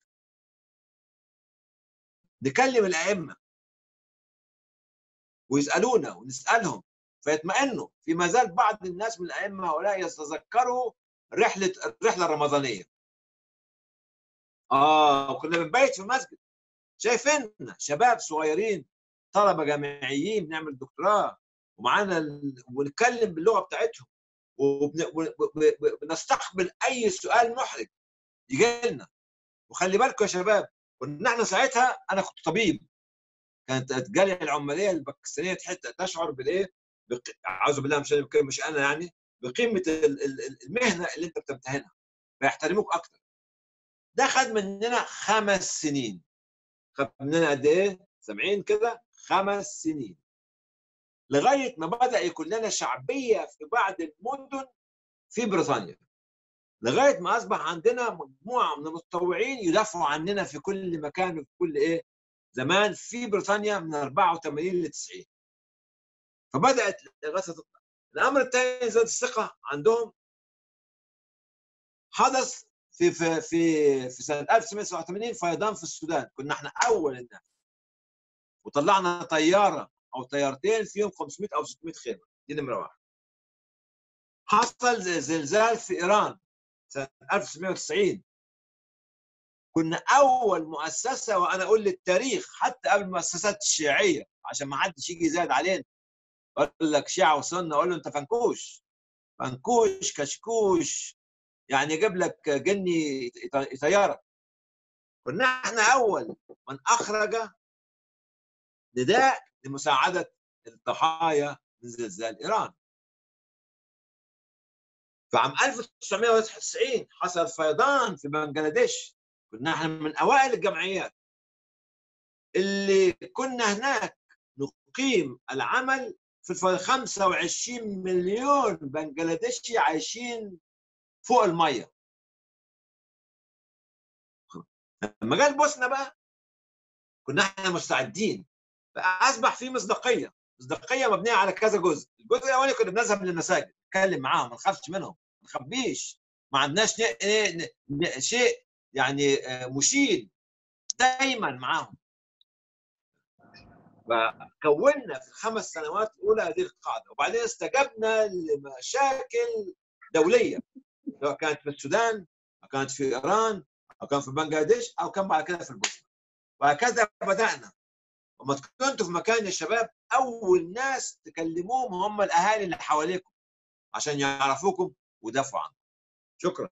نكلم الائمه ويسالونا ونسالهم فيطمئنوا في ما زال بعض الناس من الائمه هؤلاء يتذكروا رحله الرحله الرمضانيه اه وكنا بنبيت في مسجد شايفيننا شباب صغيرين طلبه جامعيين بنعمل دكتوراه ومعانا ال... ونتكلم باللغه بتاعتهم وبنستقبل اي سؤال محرج يجي لنا وخلي بالكم يا شباب كنا احنا ساعتها انا كنت طبيب كانت الجاليه العماليه الباكستانيه تحت تشعر بالايه بق... اعوذ بالله مش أنا- مش انا يعني بقيمه ال- ال- المهنه اللي انت بتمتهنها فيحترموك اكتر ده خد مننا خمس سنين خد مننا قد ايه؟ سامعين كده؟ خمس سنين لغايه ما بدا يكون لنا شعبيه في بعض المدن في بريطانيا لغايه ما اصبح عندنا مجموعه من المتطوعين يدافعوا عننا في كل مكان وفي كل ايه؟ زمان في بريطانيا من 84 ل 90 فبدات الاغاثه تطلع الامر الثاني زاد الثقه عندهم حدث في في في في سنه 1987 فيضان في السودان كنا احنا اول الناس وطلعنا طياره او طيارتين فيهم 500 او 600 خيمه دي نمره واحد حصل زلزال في ايران سنه 1990 كنا اول مؤسسه وانا اقول للتاريخ حتى قبل المؤسسات الشيعيه عشان ما حدش يجي يزايد علينا يقول لك شيعه وسنه اقول له انت فنكوش فنكوش كشكوش يعني يجيب لك جني يطيرك كنا احنا اول من اخرج نداء لمساعده الضحايا من زلزال ايران فعام 1991 حصل فيضان في بنجلاديش كنا احنا من اوائل الجمعيات اللي كنا هناك نقيم العمل في الف- 25 مليون بنجلاديشي عايشين فوق الميه لما جه البوسنه بقى كنا احنا مستعدين فاصبح في مصداقيه مصداقيه مبنيه على كذا جزء الجزء الاولاني كنا بنذهب للمساجد نتكلم معاهم ما نخافش منهم ما نخبيش ما عندناش ن- ن- ن- شيء يعني آه، مشين دايما معاهم فكونا في الخمس سنوات الاولى هذه القاعده وبعدين استجبنا لمشاكل دوليه سواء كانت في السودان او كانت في ايران او كان في بنغلاديش او كان بعد كده في البوسنه وهكذا بدانا وما كنتوا في مكان يا شباب اول ناس تكلموهم هم الاهالي اللي حواليكم عشان يعرفوكم ويدافعوا عنكم شكرا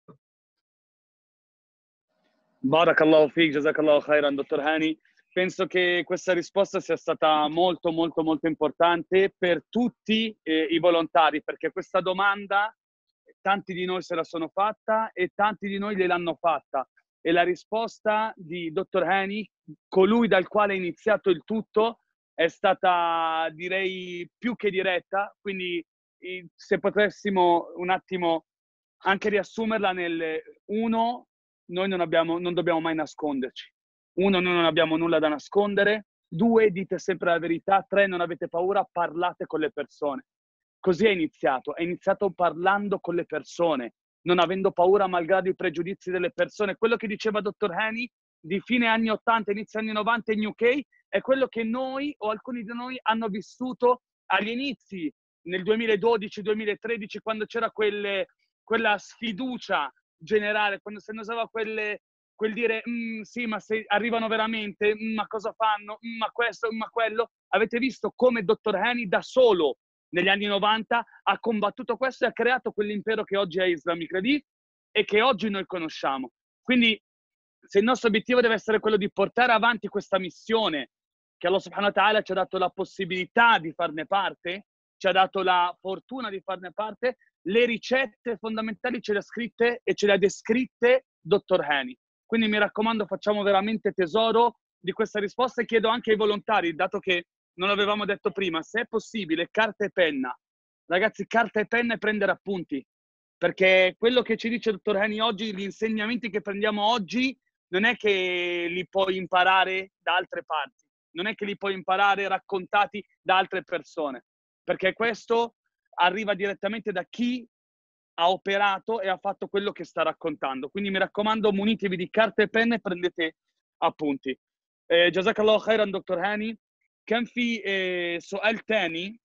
Barack Allah fiik, Jazakallah khairan, dottor Hani. Penso che questa risposta sia stata molto, molto, molto importante per tutti eh, i volontari, perché questa domanda tanti di noi se la sono fatta e tanti di noi gliel'hanno fatta. E la risposta di dottor Hani, colui dal quale è iniziato il tutto, è stata, direi, più che diretta. Quindi, eh, se potessimo un attimo anche riassumerla nel uno, noi non, abbiamo, non dobbiamo mai nasconderci. Uno, noi non abbiamo nulla da nascondere. Due, dite sempre la verità. Tre, non avete paura, parlate con le persone. Così è iniziato. È iniziato parlando con le persone, non avendo paura malgrado i pregiudizi delle persone. Quello che diceva dottor Haney di fine anni 80, inizio anni 90 in UK è quello che noi o alcuni di noi hanno vissuto agli inizi, nel 2012-2013, quando c'era quelle, quella sfiducia generale, quando se ne usava quelle, quel dire "Mm, sì, ma se arrivano veramente, Mm, ma cosa fanno, Mm, ma questo, Mm, ma quello. Avete visto come dottor Haney da solo negli anni 90 ha combattuto questo e ha creato quell'impero che oggi è Islamic Relief e che oggi noi conosciamo. Quindi se il nostro obiettivo deve essere quello di portare avanti questa missione, che Allah subhanahu wa ta'ala ci ha dato la possibilità di farne parte, ci ha dato la fortuna di farne parte, le ricette fondamentali ce le ha scritte e ce le ha descritte dottor Haney. Quindi mi raccomando, facciamo veramente tesoro di questa risposta e chiedo anche ai volontari, dato che non l'avevamo detto prima, se è possibile, carta e penna. Ragazzi, carta e penna e prendere appunti. Perché quello che ci dice il dottor Haney oggi, gli insegnamenti che prendiamo oggi, non è che li puoi imparare da altre parti, non è che li puoi imparare raccontati da altre persone, perché questo arriva direttamente da chi ha operato e ha fatto quello che sta raccontando. Quindi mi raccomando, munitevi di carta e penna e prendete appunti. Eh, جزاك الله خيرا دكتور هاني كان في آه، سؤال تاني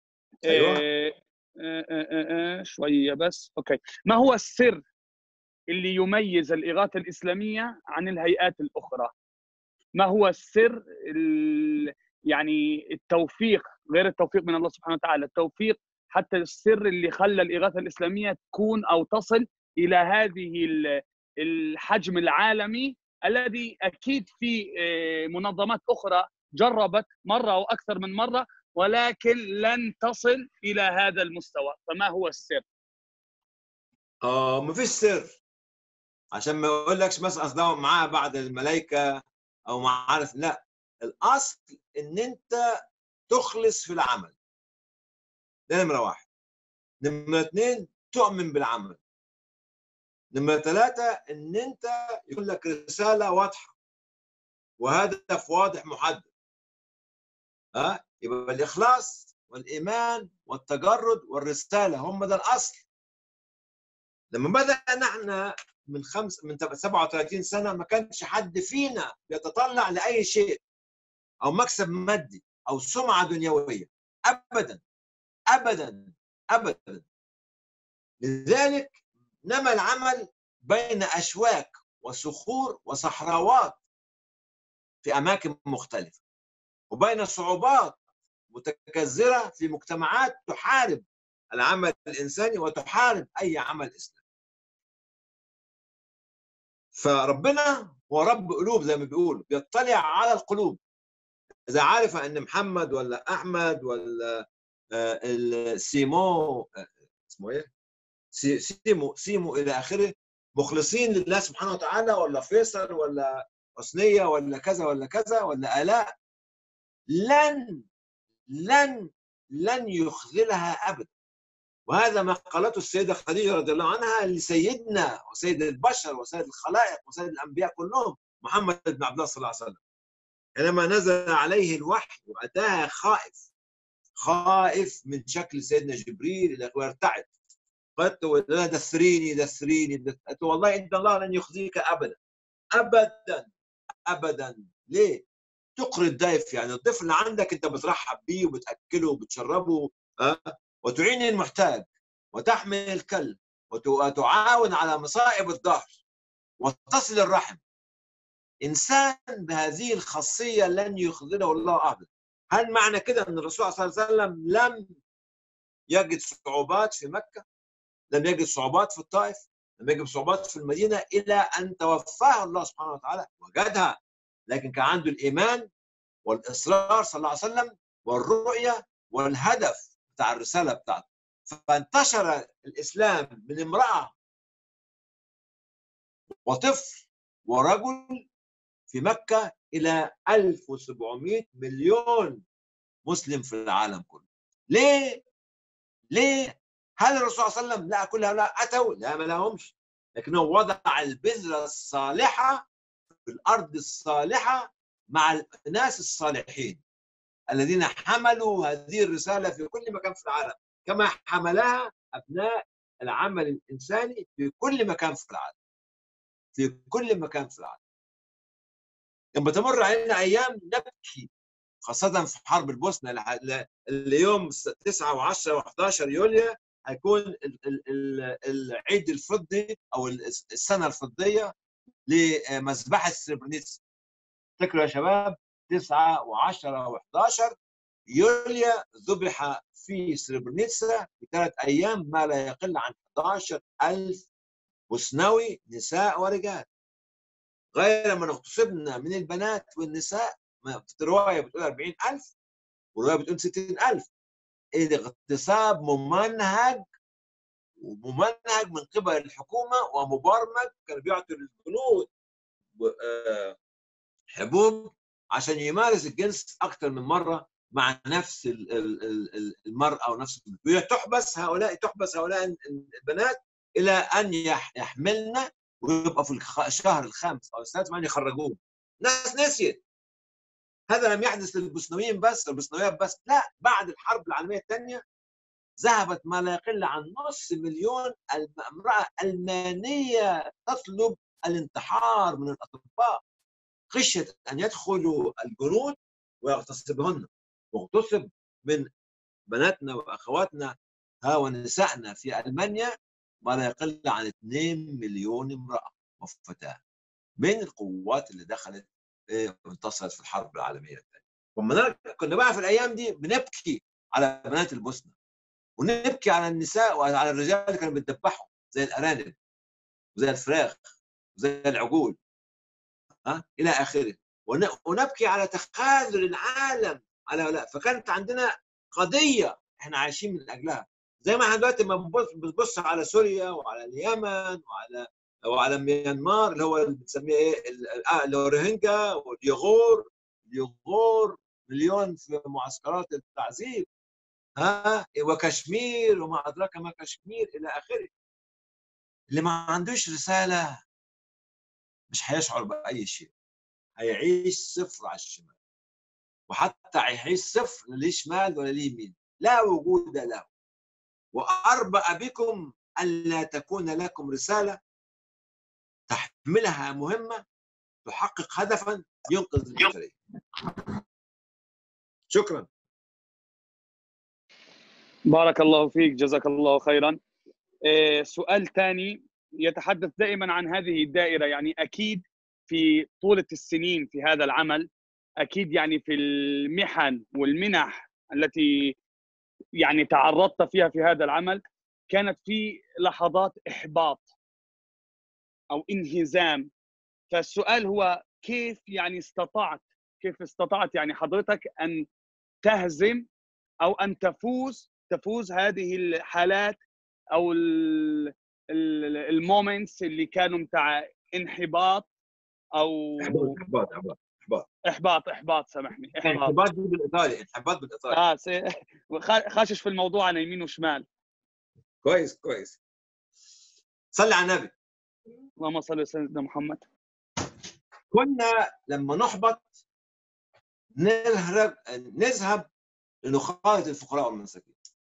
أيوة. آه، آه، آه، آه، شوية بس أوكي ما هو السر اللي يميز الإغاثة الإسلامية عن الهيئات الأخرى ما هو السر ال... يعني التوفيق غير التوفيق من الله سبحانه وتعالى التوفيق حتى السر اللي خلى الإغاثة الإسلامية تكون أو تصل إلى هذه ال- الحجم العالمي الذي أكيد في آه، منظمات أخرى جربت مرة أو أكثر من مرة ولكن لن تصل إلى هذا المستوى فما هو السر؟ اه مفيش سر عشان ما يقولكش مثلا اصل ده معاه بعض الملائكه او ما عارف لا الاصل ان انت تخلص في العمل ده نمره واحد نمره اثنين تؤمن بالعمل نمره ثلاثه ان انت يكون لك رساله واضحه وهدف واضح محدد ها يبقى الاخلاص والايمان والتجرد والرساله هم ده الاصل لما بدأنا احنا من خمس من 37 سنه ما كانش حد فينا بيتطلع لاي شيء او مكسب مادي او سمعه دنيويه ابدا ابدا ابدا لذلك نما العمل بين اشواك وصخور وصحراوات في اماكن مختلفه وبين صعوبات متكزره في مجتمعات تحارب العمل الانساني وتحارب اي عمل اسلامي فربنا هو رب قلوب زي ما بيقولوا بيطلع على القلوب اذا عارف ان محمد ولا احمد ولا آه، ال- سيمو آه، اسمه ايه سي- سيمو سيمو الى اخره مخلصين لله سبحانه وتعالى ولا فيصل ولا حسنيه ولا كذا ولا كذا ولا الاء لن لن لن يخذلها ابدا وهذا ما قالته السيده خديجه رضي الله عنها لسيدنا وسيد البشر وسيد الخلائق وسيد الانبياء كلهم محمد بن عبد الله صلى الله عليه وسلم لما نزل عليه الوحي واتاها خائف خائف من شكل سيدنا جبريل الى ويرتعد قالت لا دثريني دثريني قالت والله ان الله لن يخزيك ابدا ابدا ابدا ليه؟ تقري الضيف يعني الضيف اللي عندك انت بترحب بيه وبتاكله وبتشربه أه؟ وتعين المحتاج وتحمل الكلب وتعاون على مصائب الظهر وتصل الرحم انسان بهذه الخاصيه لن يخذله الله ابدا هل معنى كده ان الرسول صلى الله عليه وسلم لم يجد صعوبات في مكه لم يجد صعوبات في الطائف لم يجد صعوبات في المدينه الى ان توفاه الله سبحانه وتعالى وجدها لكن كان عنده الايمان والاصرار صلى الله عليه وسلم والرؤيه والهدف بتاع الرساله بتاعته فانتشر الاسلام من امراه وطفل ورجل في مكه الى 1700 مليون مسلم في العالم كله ليه ليه هل الرسول صلى الله عليه وسلم لقى كل هؤلاء اتوا لا ما لهمش لكنه وضع البذره الصالحه في الارض الصالحه مع الناس الصالحين الذين حملوا هذه الرساله في كل مكان في العالم كما حملها ابناء العمل الانساني في كل مكان في العالم في كل مكان في العالم لما تمر علينا ايام نبكي خاصة في حرب البوسنة اللي يوم 9 و10 و11 يوليو هيكون العيد الفضي او السنة الفضية لمذبحة سربرنيتسا افتكروا يا شباب 9 و10 و11 يوليو ذبح في سربرنيتسا في ثلاث ايام ما لا يقل عن 11 ألف بوسنوي نساء ورجال غير من اغتصبنا من البنات والنساء في روايه بتقول 40000 وروايه بتقول 60000 الاغتصاب ممنهج وممنهج من قبل الحكومه ومبرمج كانوا بيعطوا للجنود حبوب عشان يمارس الجنس اكثر من مره مع نفس المراه ونفس تحبس هؤلاء تحبس هؤلاء البنات الى ان يحملن ويبقى في الشهر الخامس او السادس ما يخرجوه ناس نسيت هذا لم يحدث للبوسنويين بس البوسنويات بس لا بعد الحرب العالميه الثانيه ذهبت ما لا يقل عن نص مليون امراه المانيه تطلب الانتحار من الاطباء خشيه ان يدخلوا الجنود ويغتصبهن واغتصب من بناتنا واخواتنا ها ونسائنا في المانيا ما لا يقل عن 2 مليون امراه وفتاه من القوات اللي دخلت وانتصرت في الحرب العالميه الثانيه. وما كنا بقى في الايام دي بنبكي على بنات البوسنه ونبكي على النساء وعلى الرجال اللي كانوا بيتذبحوا زي الارانب وزي الفراخ وزي العجول ها الى اخره ونبكي على تخاذل العالم على لا فكانت عندنا قضيه احنا عايشين من اجلها زي ما احنا دلوقتي لما بنبص على سوريا وعلى اليمن وعلى وعلى ميانمار اللي هو اللي بنسميه ايه اللي هو روهينجا واليغور اليغور مليون في معسكرات التعذيب ها وكشمير وما ادراك ما كشمير الى اخره اللي ما عندوش رساله مش هيشعر باي شيء هيعيش صفر على الشمال وحتى هيعيش صفر لا ليه شمال ولا ليه يمين لا وجود له واربأ بكم الا تكون لكم رساله تحملها مهمة تحقق هدفا ينقذ البشرية شكرا بارك الله فيك جزاك الله خيرا سؤال ثاني يتحدث دائما عن هذه الدائرة يعني أكيد في طولة السنين في هذا العمل أكيد يعني في المحن والمنح التي يعني تعرضت فيها في هذا العمل كانت في لحظات إحباط او انهزام فالسؤال هو كيف يعني استطعت كيف استطعت يعني حضرتك ان تهزم او ان تفوز تفوز هذه الحالات او المومنتس اللي كانوا متاع انحباط او احباط احباط احباط احباط احباط احباط سامحني احباط انحباط دي بالايطالي انحباط بالايطالي اه سي... خا- خاشش في الموضوع انا يمين وشمال كويس كويس صلي على النبي اللهم صل على سيدنا محمد كنا لما نحبط نهرب نذهب لنخالط الفقراء والمساكين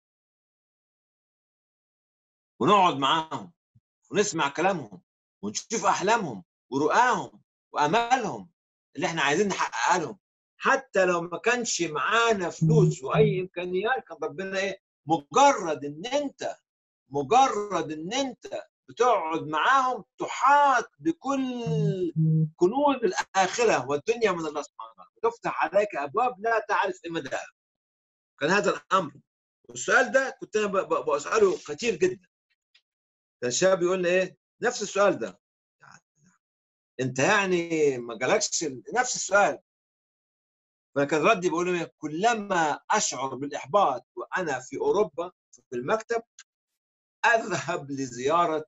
ونقعد معاهم ونسمع كلامهم ونشوف احلامهم ورؤاهم وامالهم اللي احنا عايزين نحققها لهم حتى لو ما كانش معانا فلوس واي امكانيات كان ربنا ايه مجرد ان انت مجرد ان انت بتقعد معاهم تحاط بكل كنوز الاخره والدنيا من الله سبحانه وتعالى تفتح عليك ابواب لا تعرف ايه مداها كان هذا الامر والسؤال ده كنت انا ب- ب- بساله كتير جدا كان الشاب يقول لي ايه نفس السؤال ده يعني انت يعني ما جالكش ال- نفس السؤال فكان ردي بقول له إيه؟ كلما اشعر بالاحباط وانا في اوروبا في المكتب اذهب لزياره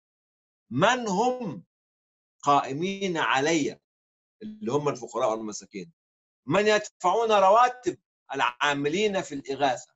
من هم قائمين علي اللي هم الفقراء والمساكين من يدفعون رواتب العاملين في الإغاثة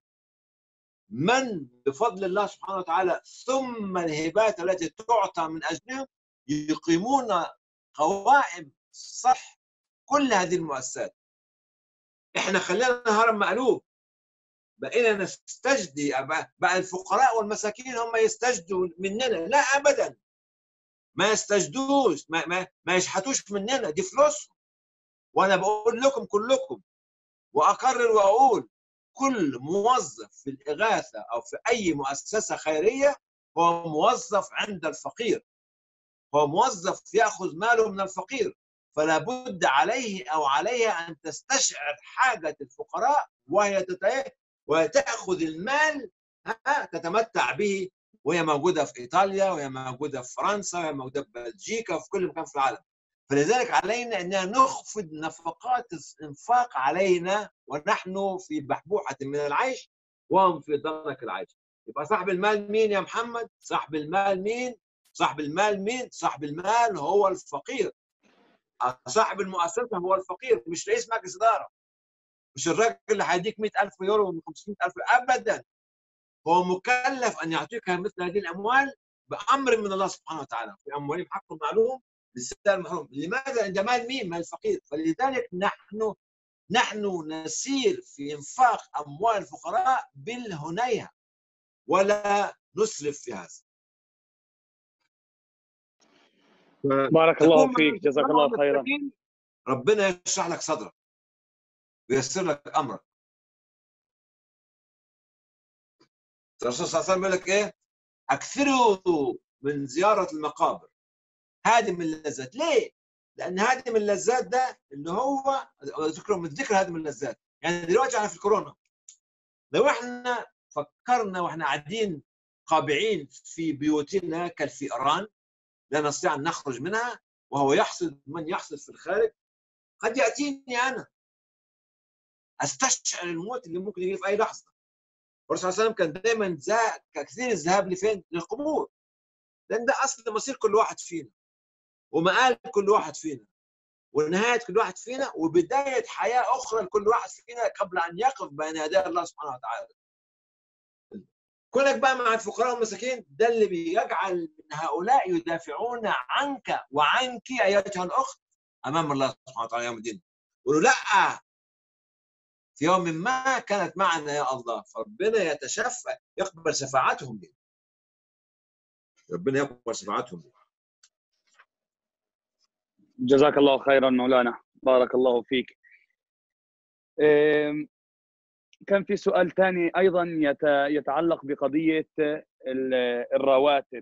من بفضل الله سبحانه وتعالى ثم الهبات التي تعطى من أجلهم يقيمون قوائم صح كل هذه المؤسسات احنا خلينا هرم مقلوب بقينا نستجدي بقى بقى الفقراء والمساكين هم يستجدوا مننا لا ابدا ما يستجدوش ما, ما, ما يشحتوش مننا دي فلوسهم وانا بقول لكم كلكم واكرر واقول كل موظف في الاغاثه او في اي مؤسسه خيريه هو موظف عند الفقير هو موظف ياخذ ماله من الفقير فلا بد عليه او عليها ان تستشعر حاجه الفقراء وهي تت- وتاخذ المال ها، تتمتع به وهي موجوده في ايطاليا وهي موجوده في فرنسا وهي موجوده في بلجيكا وفي كل مكان في العالم فلذلك علينا ان نخفض نفقات الانفاق علينا ونحن في بحبوحه من العيش وهم في ضنك العيش يبقى صاحب المال مين يا محمد صاحب المال مين صاحب المال مين صاحب المال هو الفقير صاحب المؤسسه هو الفقير مش رئيس مجلس اداره مش الراجل اللي هيديك 100000 يورو و 500000 ابدا هو مكلف ان يعطيك مثل هذه الاموال بامر من الله سبحانه وتعالى في اموالهم حق معلوم للسائل المحروم لماذا ده مال مين مال الفقير فلذلك نحن نحن نسير في انفاق اموال الفقراء بالهنيه ولا نسرف في هذا بارك الله تكون مع فيك جزاك الفقراء الله خيرا والمساكين، ربنا يشرح لك صدرك وييسر لك امرك الرسول صلى الله عليه وسلم يقول لك ايه اكثروا من زياره المقابر هادم اللذات ليه؟ لان هادم اللذات ده اللي هو ذكر من ذكر هادم اللذات يعني دلوقتي احنا في الكورونا لو احنا فكرنا واحنا قاعدين قابعين في بيوتنا كالفئران لا نستطيع ان نخرج منها وهو يحصد من يحصد في الخارج قد ياتيني انا استشعر الموت اللي ممكن يجي في اي لحظه الرسول صلى الله عليه وسلم كان دايما زا- كثير الذهاب لفين؟ للقبور لان ده اصل مصير كل واحد فينا ومآل كل واحد فينا ونهايه كل واحد فينا وبدايه حياه اخرى لكل واحد فينا قبل ان يقف بين يدي الله سبحانه وتعالى. كونك بقى مع الفقراء والمساكين ده اللي بيجعل من هؤلاء يدافعون عنك وعنك ايتها الاخت امام الله سبحانه وتعالى يوم الدين. يقولوا لا في يوم ما كانت معنا يا الله فربنا يتشفى يقبل شفاعتهم دي. ربنا يقبل شفاعتهم دي. جزاك الله خيرا مولانا بارك الله فيك أم، كان في سؤال ثاني ايضا يت- يتعلق بقضيه ال- الرواتب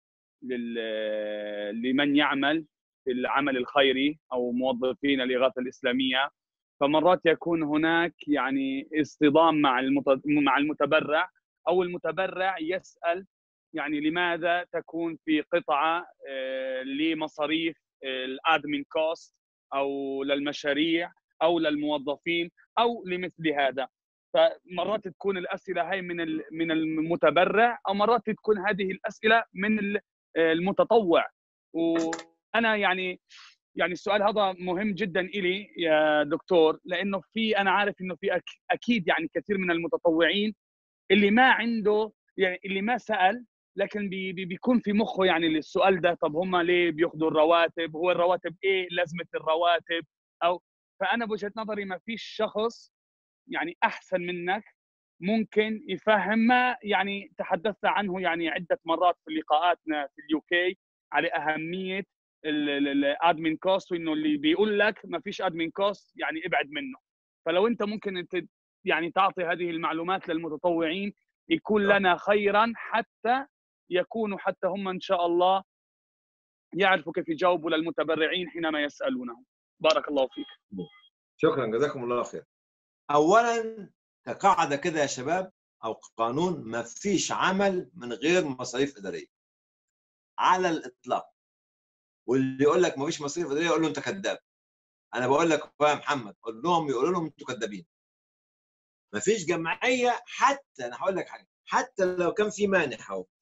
لل- لمن يعمل في العمل الخيري او موظفين الاغاثه الاسلاميه فمرات يكون هناك يعني اصطدام مع المت- مع المتبرع او المتبرع يسال يعني لماذا تكون في قطعه آه، لمصاريف الادمين كوست او للمشاريع او للموظفين او لمثل هذا فمرات تكون الاسئله هاي من ال- من المتبرع او مرات تكون هذه الاسئله من ال- المتطوع وانا يعني يعني السؤال هذا مهم جدا إلي يا دكتور لانه في انا عارف انه في أك- اكيد يعني كثير من المتطوعين اللي ما عنده يعني اللي ما سال لكن بي بي بيكون في مخه يعني السؤال ده طب هم ليه بياخذوا الرواتب هو الرواتب ايه لازمه الرواتب او فانا بوجهه نظري ما فيش شخص يعني احسن منك ممكن يفهم ما يعني تحدثت عنه يعني عده مرات في لقاءاتنا في اليو كي على اهميه الادمن كوست وانه اللي بيقول لك ما فيش ادمن كوست يعني ابعد منه فلو انت ممكن انت يعني تعطي هذه المعلومات للمتطوعين يكون لنا خيرا حتى يكونوا حتى هم ان شاء الله يعرفوا كيف يجاوبوا للمتبرعين حينما يسالونهم بارك الله فيك شكرا جزاكم الله خير اولا كقاعده كده يا شباب او قانون ما فيش عمل من غير مصاريف اداريه على الاطلاق واللي يقول لك ما فيش مصاريف اداريه يقول له انت كذاب انا بقول لك يا محمد قول لهم يقولوا لهم انتوا كذابين ما فيش جمعيه حتى انا هقول لك حاجه حتى لو كان في مانح اهو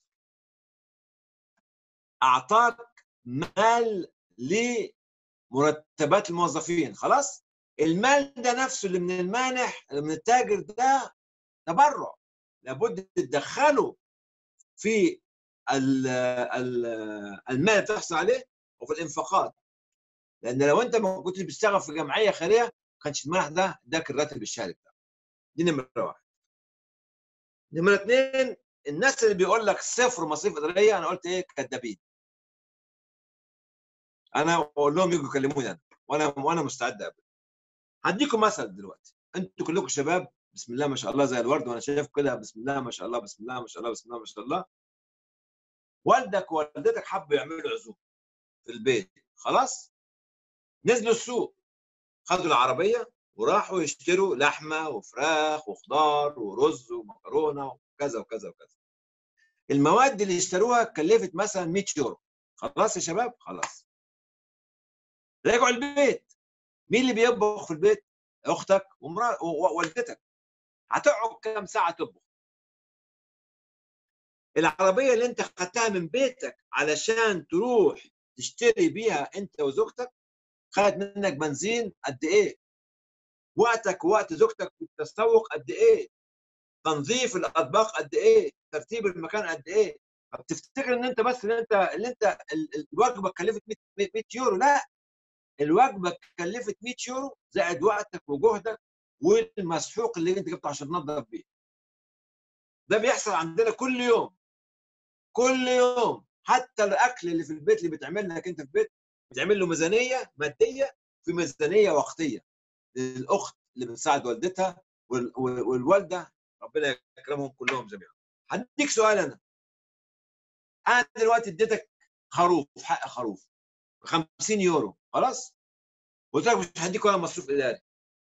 اعطاك مال لمرتبات الموظفين خلاص المال ده نفسه اللي من المانح اللي من التاجر ده تبرع لابد تدخله في ال ال المال اللي بتحصل عليه وفي الانفاقات لان لو انت ما كنتش بتشتغل في جمعيه خيريه ما كانش المنح ده اداك الراتب الشهري بتاعك دي نمره واحد نمره اثنين الناس اللي بيقول لك صفر مصاريف اداريه انا قلت ايه كذابين انا اقول لهم يجوا يكلموني انا وانا وانا مستعد اقبل هديكم مثل دلوقتي انتوا كلكم شباب بسم الله ما شاء الله زي الورد وانا شايف كده بسم الله ما شاء الله بسم الله ما شاء الله بسم الله ما شاء الله والدك ووالدتك حبوا يعملوا عزومه في البيت خلاص نزلوا السوق خدوا العربيه وراحوا يشتروا لحمه وفراخ وخضار ورز ومكرونه وكذا وكذا وكذا المواد اللي اشتروها كلفت مثلا 100 يورو خلاص يا شباب خلاص رجعوا البيت مين اللي بيطبخ في البيت اختك ومرا- ووالدتك هتقعد كام ساعه تطبخ العربيه اللي انت خدتها من بيتك علشان تروح تشتري بيها انت وزوجتك خدت منك بنزين قد ايه وقتك ووقت زوجتك في التسوق قد ايه تنظيف الاطباق قد ايه ترتيب المكان قد ايه طب تفتكر ان انت بس اللي انت اللي انت ال- ال- الوجبه كلفت 100 100 يورو لا الوجبه كلفت 100 يورو زائد وقتك وجهدك والمسحوق اللي انت جبته عشان تنظف بيه ده بيحصل عندنا كل يوم كل يوم حتى الاكل اللي في البيت اللي بيتعمل لك انت في البيت بتعمل له ميزانيه ماديه في ميزانيه وقتيه للاخت اللي بتساعد والدتها وال- وال- والوالده ربنا يكرمهم كلهم جميعا هديك سؤال انا انا دلوقتي اديتك خروف حق خروف ب 50 يورو خلاص قلت لك مش هديك ولا مصروف اداري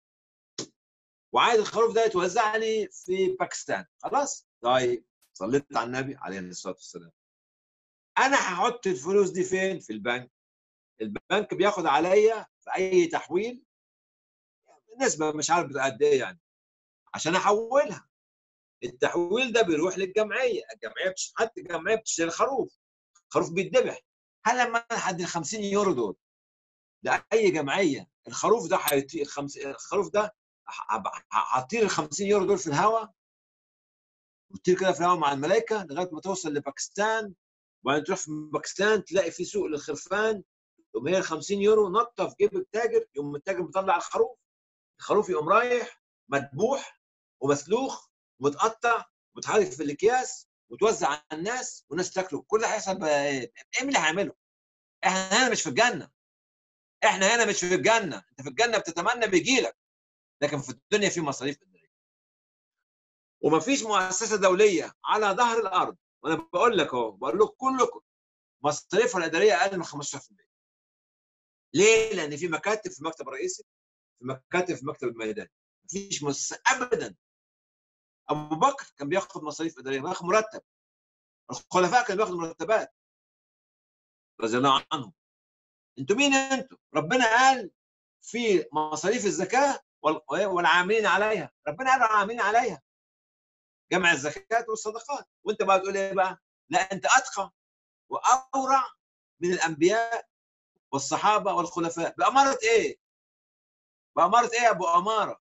وعايز الخروف ده يتوزع لي في باكستان خلاص طيب صليت على النبي عليه الصلاه والسلام انا هحط الفلوس دي فين في البنك البنك بياخد عليا في اي تحويل نسبه مش عارف قد ايه يعني عشان احولها التحويل ده بيروح للجمعيه الجمعيه بتش... حتى الجمعيه بتشتري خروف خروف بيتذبح هل لما انا هدي ال 50 يورو دول لاي جمعيه الخروف ده هيطير الخمس... الخروف ده ه- ه- هطير ال 50 يورو دول في الهواء وتطير كده في الهواء مع الملائكه لغايه ما توصل لباكستان وبعدين تروح في باكستان تلاقي في سوق للخرفان يقوم هي ال 50 يورو نطه في جيب التاجر يقوم التاجر مطلع الخروف الخروف يقوم رايح مذبوح ومسلوخ ومتقطع ومتحرك في الاكياس وتوزع على الناس والناس تاكله كل ده هيحصل بقى ايه؟ مين اللي هيعمله؟ احنا هنا مش في الجنه احنا هنا مش في الجنه انت في الجنه بتتمنى بيجي لك لكن في الدنيا في مصاريف اداريه ومفيش مؤسسه دوليه على ظهر الارض وانا بقول لك اهو بقول لكم كلكم مصاريفها الاداريه اقل من 15% ليه؟ لان في مكاتب في المكتب الرئيسي في مكاتب في المكتب الميداني مفيش مؤسسه ابدا ابو بكر كان بياخد مصاريف اداريه بياخد مرتب الخلفاء كانوا بياخدوا مرتبات رضي الله عنهم انتوا مين انتوا؟ ربنا قال في مصاريف الزكاه وال- والعاملين عليها ربنا قال العاملين عليها جمع الزكاه والصدقات وانت بقى تقول ايه بقى؟ لا انت اتقى واورع من الانبياء والصحابه والخلفاء باماره ايه؟ باماره ايه يا ابو اماره؟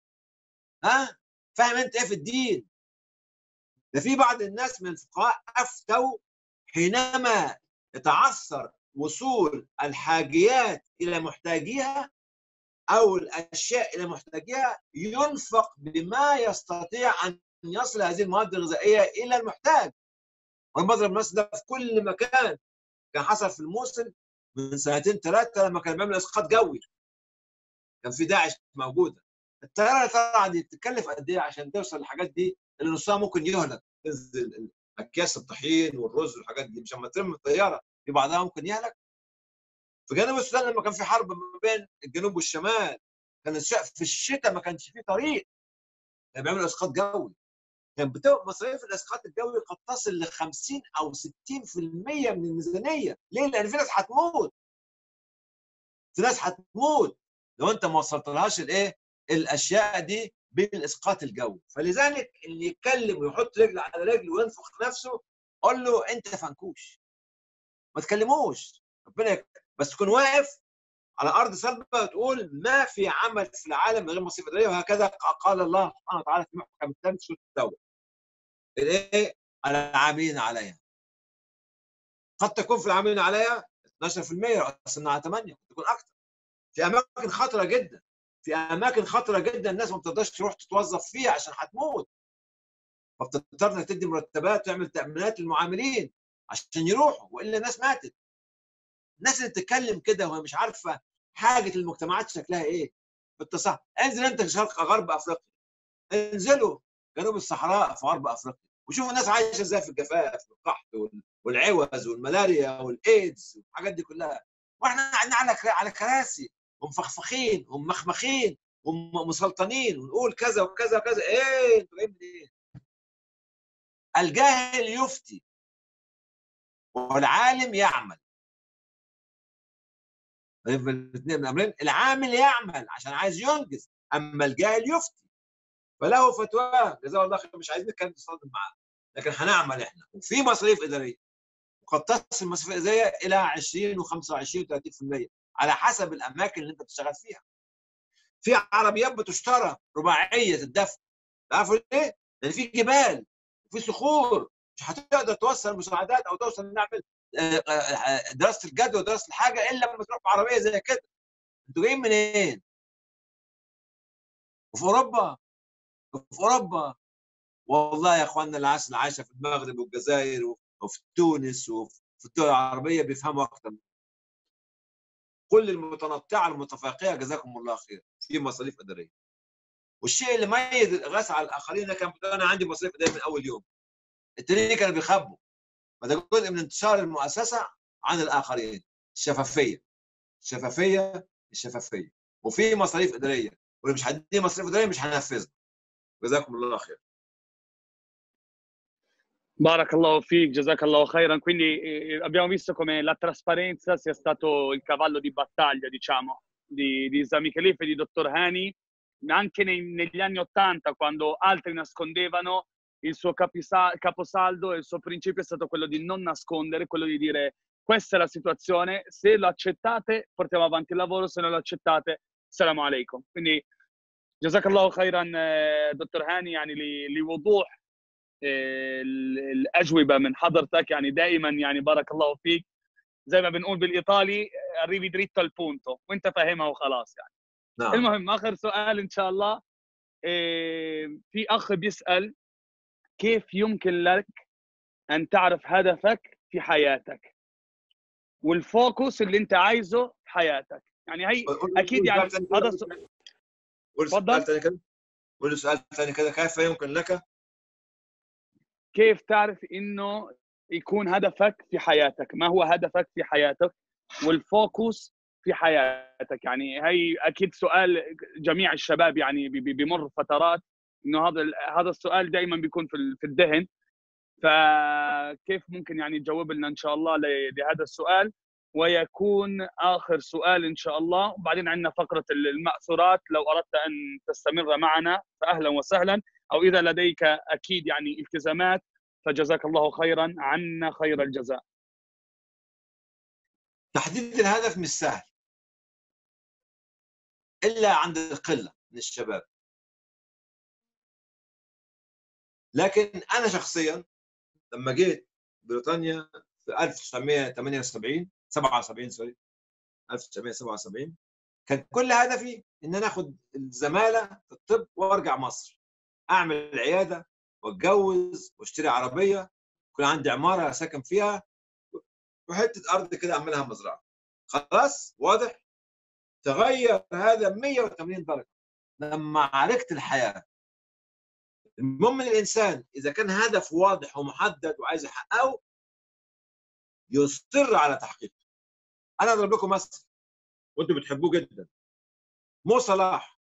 ها؟ فاهم انت ايه في الدين؟ ده في بعض الناس من الفقهاء افتوا حينما يتعثر وصول الحاجيات الى محتاجيها او الاشياء الى محتاجيها ينفق بما يستطيع ان يصل هذه المواد الغذائيه الى المحتاج. وانا بضرب المثل ده في كل مكان كان حصل في الموصل من سنتين ثلاثه لما كان بيعمل اسقاط جوي. كان في داعش موجوده. الطياره اللي طالعه دي بتتكلف قد ايه عشان توصل للحاجات دي اللي نصها ممكن يهلك تنزل اكياس الطحين والرز والحاجات دي مش لما ترمي الطياره في بعضها ممكن يهلك في جنوب السودان لما كان في حرب ما بين الجنوب والشمال كان في الشتاء ما كانش في طريق كان بيعملوا اسقاط جوي كان بتبقى مصاريف الاسقاط الجوي قد تصل ل 50 او 60% من الميزانيه ليه؟ لان في ناس هتموت في ناس هتموت لو انت ما وصلتلهاش الايه؟ الاشياء دي بالاسقاط الجوي فلذلك اللي يتكلم ويحط رجل على رجل وينفخ نفسه قول له انت فنكوش ما تكلموش ربنا يك... بس تكون واقف على ارض صلبه وتقول ما في عمل في العالم من غير مصيبه اداريه وهكذا قال الله سبحانه وتعالى في محكم الثالث سوره التوبه الايه على العاملين عليها قد تكون في العاملين عليها 12% وصلنا على 8 قد تكون اكثر في اماكن خطره جدا في اماكن خطره جدا الناس ما بتقدرش تروح تتوظف فيها عشان هتموت فبتضطر انك تدي مرتبات وتعمل تامينات للمعاملين عشان يروحوا والا الناس ماتت الناس اللي بتتكلم كده وهي مش عارفه حاجه المجتمعات شكلها ايه بالتصح انزل انت في شرق غرب افريقيا انزلوا جنوب الصحراء في غرب افريقيا وشوفوا الناس عايشه ازاي في الجفاف والقحط والعوز والملاريا والايدز والحاجات دي كلها واحنا قاعدين على على كراسي ومفخفخين ومخمخين ومسلطنين ونقول كذا وكذا وكذا ايه انتوا جايين منين؟ الجاهل يفتي والعالم يعمل الاثنين من امرين العامل يعمل عشان عايز ينجز اما الجاهل يفتي فله فتواه جزاه الله خير مش عايزين نتكلم نصطدم معاه لكن هنعمل احنا وفي مصاريف اداريه وقد تصل المصاريف الاداريه الى 20 و25 و30% على حسب الاماكن اللي انت بتشتغل فيها في عربيات بتشترى رباعيه الدفع تعرفوا ليه؟ لان في جبال وفي صخور مش هتقدر توصل المساعدات او توصل نعمل دراسه الجدوى ودراسه الحاجه الا لما تروح بعربيه زي كده انتوا جايين منين؟ وفي اوروبا وفي اوروبا والله يا اخواننا الناس اللي عايشه في المغرب والجزائر وفي تونس وفي الدول العربيه بيفهموا اكثر كل المتنطعه المتفاقهه جزاكم الله خير في مصاريف اداريه والشيء اللي ميز الاغاثه على الاخرين كان انا عندي مصاريف اداريه من اول يوم التانيين كانوا بيخبوا فده جزء من انتشار المؤسسه عن الاخرين الشفافيه الشفافيه الشفافيه وفي مصاريف اداريه واللي مش هدي مصاريف اداريه مش هنفذها جزاكم الله خير Barakallahu fik, jazakallahu khairan. Quindi eh, abbiamo visto come la trasparenza sia stato il cavallo di battaglia, diciamo, di, di Sami Khalif e di Dottor Hani, anche nei, negli anni Ottanta, quando altri nascondevano, il suo capisa- caposaldo e il suo principio è stato quello di non nascondere, quello di dire questa è la situazione, se lo accettate portiamo avanti il lavoro, se non lo accettate, salam alaikum. Quindi jazakallahu khairan, eh, Dottor Hani, يعني لوضوح الاجوبه من حضرتك يعني دائما يعني بارك الله فيك زي ما بنقول بالايطالي arrivi dritto al punto وانت فاهمها وخلاص يعني نعم المهم اخر سؤال ان شاء الله في اخ بيسال كيف يمكن لك ان تعرف هدفك في حياتك والفوكس اللي انت عايزه في حياتك يعني هي اكيد يعني هذا السؤال قول تفضل. سؤال ثاني كده قول سؤال ثاني كده كيف يمكن لك كيف تعرف انه يكون هدفك في حياتك ما هو هدفك في حياتك والفوكس في حياتك يعني هي اكيد سؤال جميع الشباب يعني بي- بي- بيمر فترات انه هذا ال- هذا السؤال دائما بيكون في ال- في الذهن فكيف ممكن يعني تجاوب لنا ان شاء الله ل- لهذا السؤال ويكون اخر سؤال ان شاء الله وبعدين عندنا فقره الماثورات لو اردت ان تستمر معنا فاهلا وسهلا او اذا لديك اكيد يعني التزامات فجزاك الله خيرا عنا خير الجزاء تحديد الهدف مش سهل الا عند القله من الشباب لكن انا شخصيا لما جيت بريطانيا في 1978 77 سوري 1977 كان كل هدفي ان انا اخد الزماله في الطب وارجع مصر اعمل عياده واتجوز واشتري عربيه يكون عندي عماره ساكن فيها وحته ارض كده اعملها مزرعه خلاص واضح تغير هذا 180 درجه لما عالجت الحياه المهم من الانسان اذا كان هدف واضح ومحدد وعايز يحققه يصر على تحقيقه انا اضرب لكم مثل وانتم بتحبوه جدا مو صلاح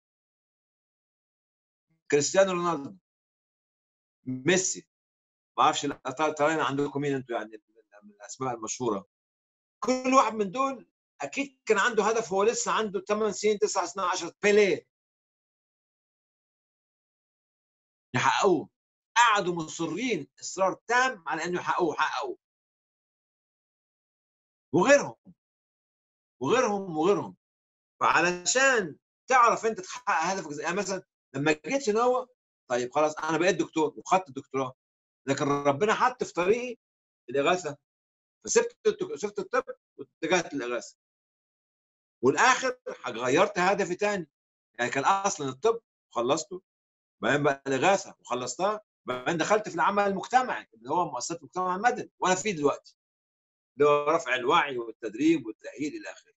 كريستيانو رونالدو ميسي ما اعرفش الطليان عندكم مين انتم يعني من الاسماء المشهوره كل واحد من دول اكيد كان عنده هدف هو لسه عنده 8 سنين 9 سنين 10 بيليه يحققوه قعدوا مصرين اصرار تام على انه يحققوه حققوه وغيرهم وغيرهم وغيرهم فعلشان تعرف انت تحقق هدفك زي يعني مثلا لما جيت سنوة طيب خلاص انا بقيت دكتور وخدت الدكتوراه لكن ربنا حط في طريقي الاغاثه فسبت سبت الطب واتجهت للاغاثه والاخر غيرت هدفي تاني يعني كان اصلا الطب وخلصته بعدين بقى الاغاثه وخلصتها بعدين دخلت في العمل المجتمعي اللي هو مؤسسات المجتمع المدني وانا فيه دلوقتي اللي هو رفع الوعي والتدريب والتاهيل الى اخره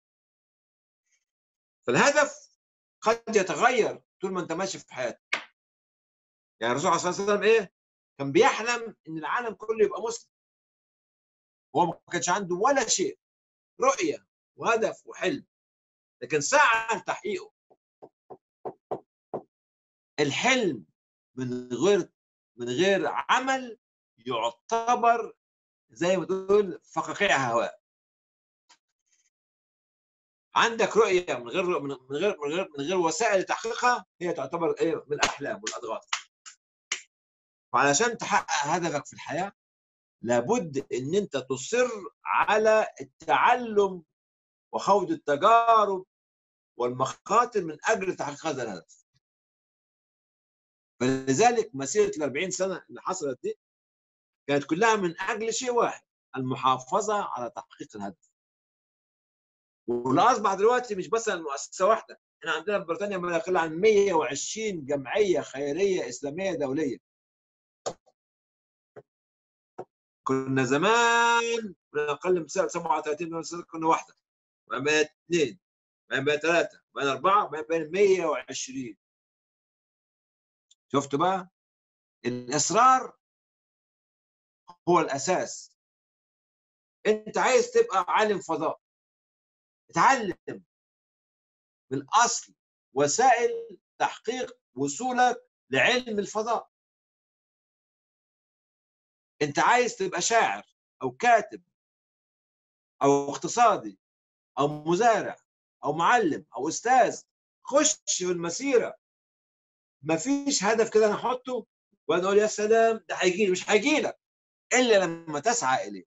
فالهدف قد يتغير طول ما انت ماشي في حياتك يعني الرسول صلى الله عليه وسلم ايه كان بيحلم ان العالم كله يبقى مسلم هو ما كانش عنده ولا شيء رؤيه وهدف وحلم لكن سعى لتحقيقه الحلم من غير من غير عمل يعتبر زي ما تقول فقاقيع هواء عندك رؤيه من غير من غير من غير من غير وسائل لتحقيقها هي تعتبر ايه من الاحلام والاضغاث فعلشان تحقق هدفك في الحياه لابد ان انت تصر على التعلم وخوض التجارب والمخاطر من اجل تحقيق هذا الهدف فلذلك مسيره ال 40 سنه اللي حصلت دي كانت كلها من اجل شيء واحد المحافظه على تحقيق الهدف واللي اصبح دلوقتي مش بس مؤسسه واحده احنا عندنا في بريطانيا ما يقل عن 120 جمعيه خيريه اسلاميه دوليه كنا زمان اقل من 37 سنه كنا واحده بعدين بقينا اثنين بعدين بقينا ثلاثه بعدين اربعه بعدين بقينا 120 شفتوا بقى الاصرار هو الاساس انت عايز تبقى عالم فضاء اتعلم بالاصل وسائل تحقيق وصولك لعلم الفضاء انت عايز تبقى شاعر او كاتب او اقتصادي او مزارع او معلم او استاذ خش في المسيره مفيش هدف كده انا احطه وانا اقول يا سلام ده هيجي مش هيجي لك الا لما تسعى اليه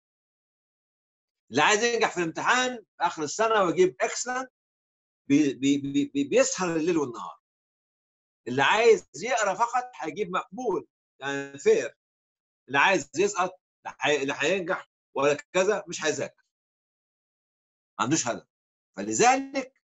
اللي عايز ينجح في الامتحان في اخر السنه ويجيب اكسلنت بي بي بي بيسهر الليل والنهار اللي عايز يقرا فقط هيجيب مقبول يعني فير اللي عايز يسقط اللي هينجح ولا كذا مش هيذاكر ما عندوش هدف فلذلك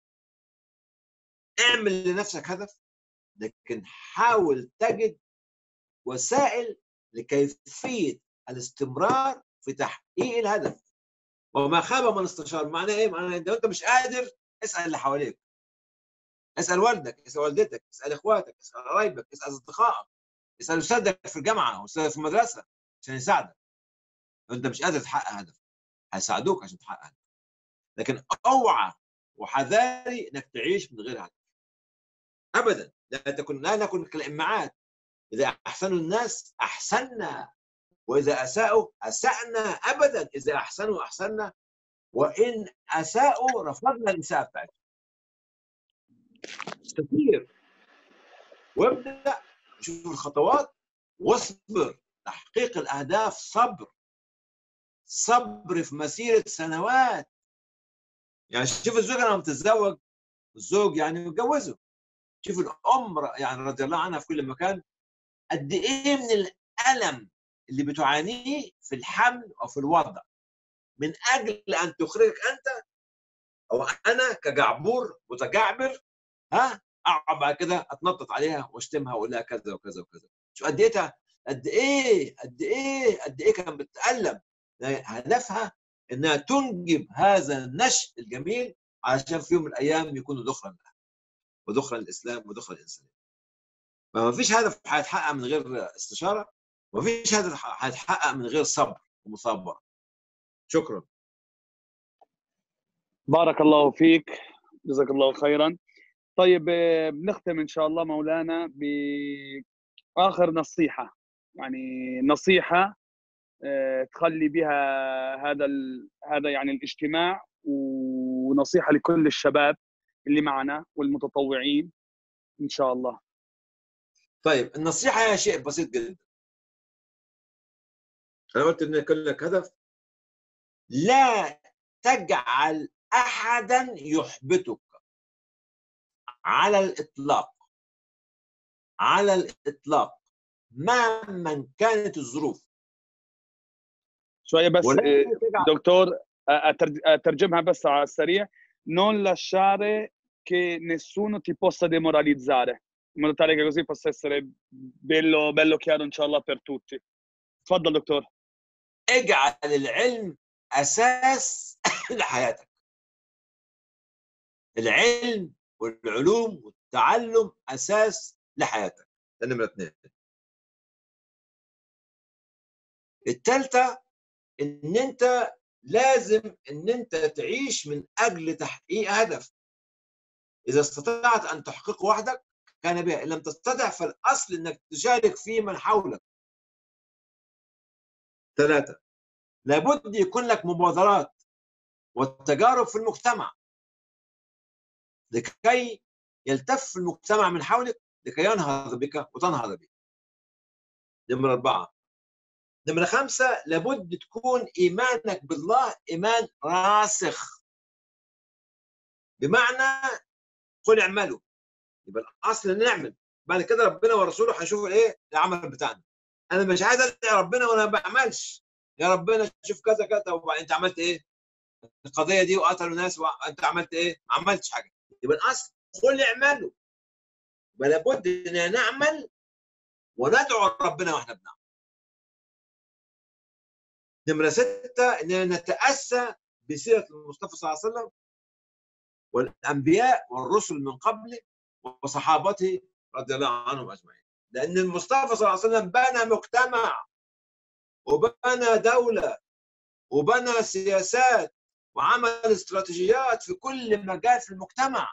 اعمل لنفسك هدف لكن حاول تجد وسائل لكيفيه الاستمرار في تحقيق الهدف وما خاب من استشار معناه ايه؟ معناه انت انت مش قادر اسال اللي حواليك اسال والدك اسال والدتك اسال اخواتك اسال قرايبك اسال اصدقائك اسال استاذك في الجامعه واستاذك في المدرسه عشان يساعدك لو انت مش قادر تحقق هدف هيساعدوك عشان تحقق هدف لكن اوعى وحذاري انك تعيش من غير هدف ابدا لا تكن لا نكن كالامعات اذا احسنوا الناس احسنا واذا اساءوا اسانا ابدا اذا احسنوا احسنا وان اساءوا رفضنا الاساءه بتاعتهم استثير وابدا شوف الخطوات واصبر تحقيق الاهداف صبر صبر في مسيره سنوات يعني شوف الزوجه لما بتتزوج الزوج يعني يتجوزه شوف الام ر- يعني رضي الله عنها في كل مكان قد ايه من الالم اللي بتعانيه في الحمل او في الوضع من اجل ان تخرجك انت او انا كجعبور متجعبر ها اقعد بعد كده اتنطط عليها واشتمها واقول لها كذا وكذا وكذا شو قد ايه تع- قد ايه قد ايه قد ايه كانت بتتالم هدفها انها تنجب هذا النشء الجميل علشان في يوم من الايام يكونوا ذخرا لها وذخرا للاسلام وذخرا للانسانيه فما فيش هدف هيتحقق من غير استشاره وما فيش هدف هيتحقق من غير صبر ومثابره شكرا بارك الله فيك جزاك الله خيرا طيب آه، بنختم ان شاء الله مولانا باخر نصيحه يعني نصيحه آه، تخلي بها هذا ال... هذا يعني الاجتماع ونصيحه لكل الشباب اللي معنا والمتطوعين ان شاء الله طيب النصيحه هي شيء بسيط جدا انا قلت ان يكون لك هدف لا تجعل احدا يحبطك على الاطلاق على الاطلاق مهما كانت الظروف شويه بس ولا آه، تجعل دكتور آه، أترج- اترجمها بس على السريع non lasciare che nessuno ti possa demoralizzare in modo tale che così possa essere bello, bello chiaro ان شاء الله per tutti تفضل دكتور اجعل العلم اساس لحياتك العلم والعلوم والتعلم اساس لحياتك ده نمره اثنين الثالثه ان انت لازم ان انت تعيش من اجل تحقيق هدف اذا استطعت ان تحققه وحدك كان بها ان لم تستطع فالاصل انك تشارك في من حولك ثلاثه لابد يكون لك مبادرات والتجارب في المجتمع لكي يلتف المجتمع من حولك لكي ينهض بك وتنهض بك نمرة أربعة نمرة خمسة لابد تكون إيمانك بالله إيمان راسخ بمعنى قل اعملوا يبقى الأصل إن نعمل بعد كده ربنا ورسوله هيشوفوا الإيه العمل بتاعنا أنا مش عايز أدعي ربنا وأنا ما بعملش يا ربنا شوف كذا كذا وبعدين أنت عملت إيه؟ القضية دي وقتلوا ناس وأنت عملت إيه؟ ما عملتش حاجة يبقى الأصل قل اعملوا يبقى لابد إن نعمل وندعو ربنا واحنا بنعمل نمرة ستة إننا نتأسى بسيرة المصطفى صلى الله عليه وسلم والأنبياء والرسل من قبله وصحابته رضي الله عنهم أجمعين لأن المصطفى صلى الله عليه وسلم بنى مجتمع وبنى دولة وبنى سياسات وعمل استراتيجيات في كل مجال في المجتمع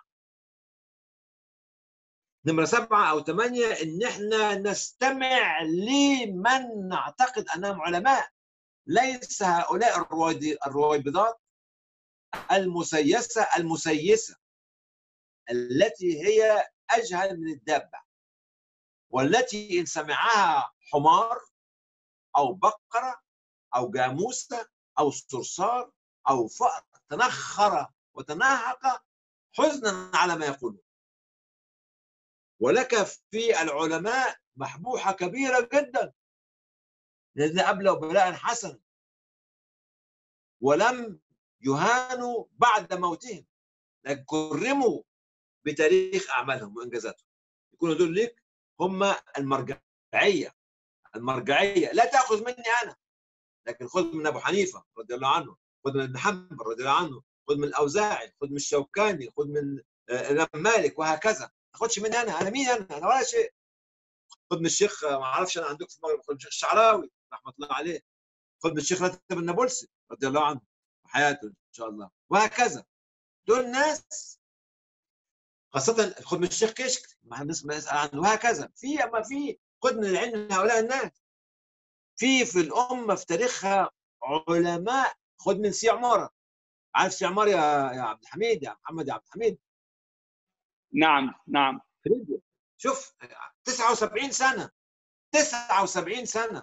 نمرة سبعة أو ثمانية إن إحنا نستمع لمن نعتقد أنهم علماء ليس هؤلاء الرويد- الرويبضات المسيسة المسيسة التي هي أجهل من الدابة والتي إن سمعها حمار أو بقرة أو جاموسة أو صرصار أو فأر تنخر وتنهق حزنا على ما يقولون ولك في العلماء محبوحة كبيرة جدا لأن أبلوا بلاء حسنا ولم يهانوا بعد موتهم لكن كرموا بتاريخ أعمالهم وإنجازاتهم يكونوا دول ليك هم المرجعية المرجعية لا تأخذ مني أنا لكن خذ من أبو حنيفة رضي الله عنه خذ من ابن حنبل رضي الله عنه خذ من الأوزاعي خذ من الشوكاني خذ من آه، الإمام مالك وهكذا ما تاخدش مني أنا أنا مين أنا أنا ولا شيء خذ من الشيخ آه، ما اعرفش انا عندكم في المغرب خذ من الشيخ الشعراوي رحمه الله عليه خذ من الشيخ راتب النابلسي رضي الله عنه وحياته ان شاء الله وهكذا دول ناس خاصة خذ من الشيخ كشك ما الناس ما يسأل عنه وهكذا في اما في خذ من العلم من هؤلاء الناس في في الأمة في تاريخها علماء خذ من سي عمارة عارف سي عمارة يا يا عبد الحميد يا محمد يا عبد الحميد نعم نعم في ليبيا شوف 79 سنة 79 سنة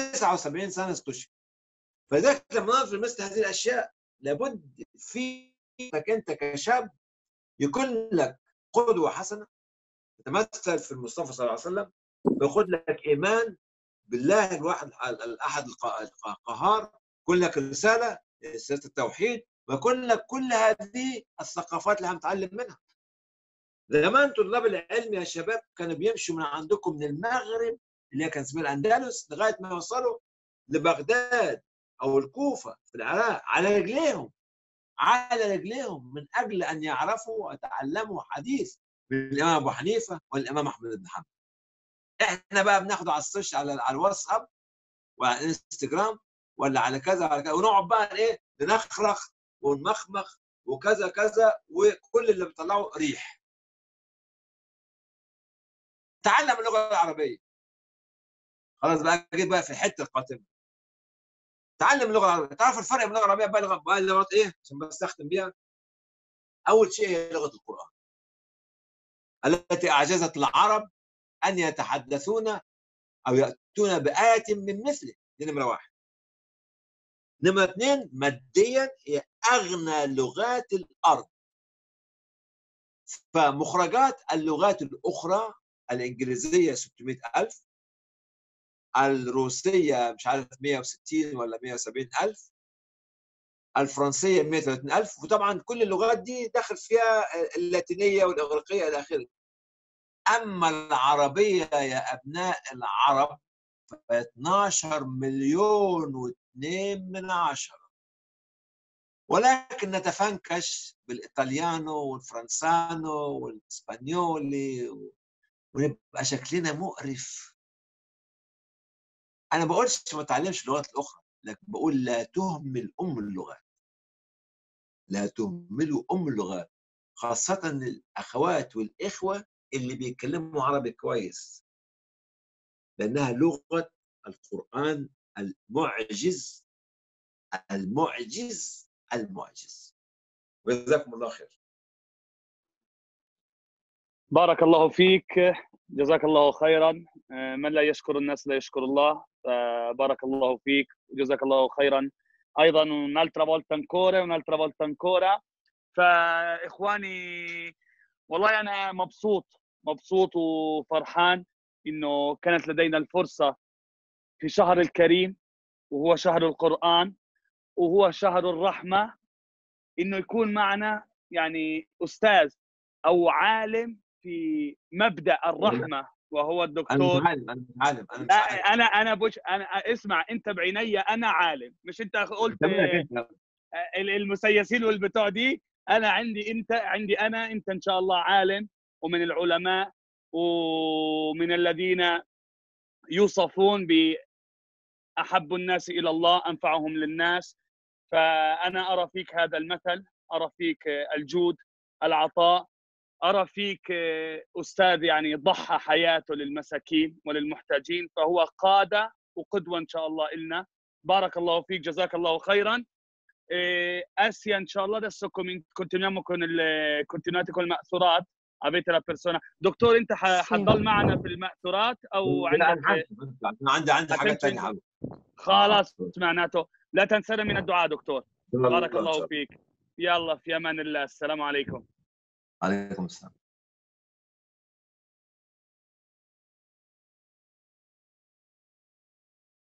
79 سنة استشهد فلذلك لما ننظر مثل هذه الأشياء لابد في انك انت كشاب يكون لك قدوه حسنه تتمثل في المصطفى صلى الله عليه وسلم وياخذ لك ايمان بالله الواحد الاحد القهار يكون لك رساله رساله التوحيد ويكون لك كل هذه الثقافات اللي هنتعلم منها زمان طلاب العلم يا شباب كانوا بيمشوا من عندكم من المغرب اللي هي كان اسمها الاندلس لغايه ما يوصلوا لبغداد او الكوفه في العراق على رجليهم على رجليهم من اجل ان يعرفوا ويتعلموا حديث من الامام ابو حنيفه والامام احمد بن حنبل. احنا بقى بناخده على السوش على على الواتساب وعلى الانستجرام ولا على كذا على كذا ونقعد بقى ايه ننخرخ ونمخمخ وكذا كذا وكل اللي بيطلعه ريح. تعلم اللغه العربيه. خلاص بقى جيت بقى في الحته القاتمه. تعلم اللغه العربيه، تعرف الفرق بين اللغه العربيه بقى لغه بقى لغه ايه؟ عشان بستخدم بيها. اول شيء هي لغه القران. التي اعجزت العرب ان يتحدثون او ياتون بايه من مثله دي نمره واحد. نمره اثنين ماديا هي اغنى لغات الارض. فمخرجات اللغات الاخرى الانجليزيه 600000 الروسيه مش عارف 160 ولا 170 الف الفرنسيه 130 الف وطبعا كل اللغات دي داخل فيها اللاتينيه والاغريقيه الى اخره اما العربيه يا ابناء العرب ف 12 مليون و2 من عشرة ولكن نتفنكش بالايطاليانو والفرنسانو والاسبانيولي ونبقى شكلنا مقرف انا ما بقولش ما تعلمش اللغات الاخرى لكن بقول لا تهمل ام اللغات لا تهملوا ام اللغات خاصة الأخوات والإخوة اللي بيتكلموا عربي كويس لأنها لغة القرآن المعجز المعجز المعجز وجزاكم الله خير بارك الله فيك جزاك الله خيرا من لا يشكر الناس لا يشكر الله بارك الله فيك جزاك الله خيرا ايضا un'altra volta ancora un'altra volta ancora فاخواني والله انا مبسوط مبسوط وفرحان انه كانت لدينا الفرصه في شهر الكريم وهو شهر القران وهو شهر الرحمه انه يكون معنا يعني استاذ او عالم في مبدا الرحمه وهو الدكتور انا مش عالم انا مش عالم انا مش لا عالم انا انا بش انا اسمع انت بعيني انا عالم مش انت قلت كملك انت ال- المسيسين والبتوع دي انا عندي انت عندي انا انت ان شاء الله عالم ومن العلماء ومن الذين يوصفون باحب الناس الى الله انفعهم للناس فانا ارى فيك هذا المثل ارى فيك الجود العطاء ارى فيك استاذ يعني ضحى حياته للمساكين وللمحتاجين فهو قاده وقدوه ان شاء الله النا بارك الله فيك جزاك الله خيرا Eh, Asia in sha Allah adesso com- continuiamo con il continuate con il ma'thurat avete la persona دكتور انت ح- Sì. حتضل معنا في المأثورات او لا عندك انا أنا عندي عندي حاجات هتمشي؟ ثانيه حاجه خلاص معناته لا تنسنا من الدعاء دكتور بارك إن شاء الله فيك يلا في امان الله السلام عليكم عليكم السلام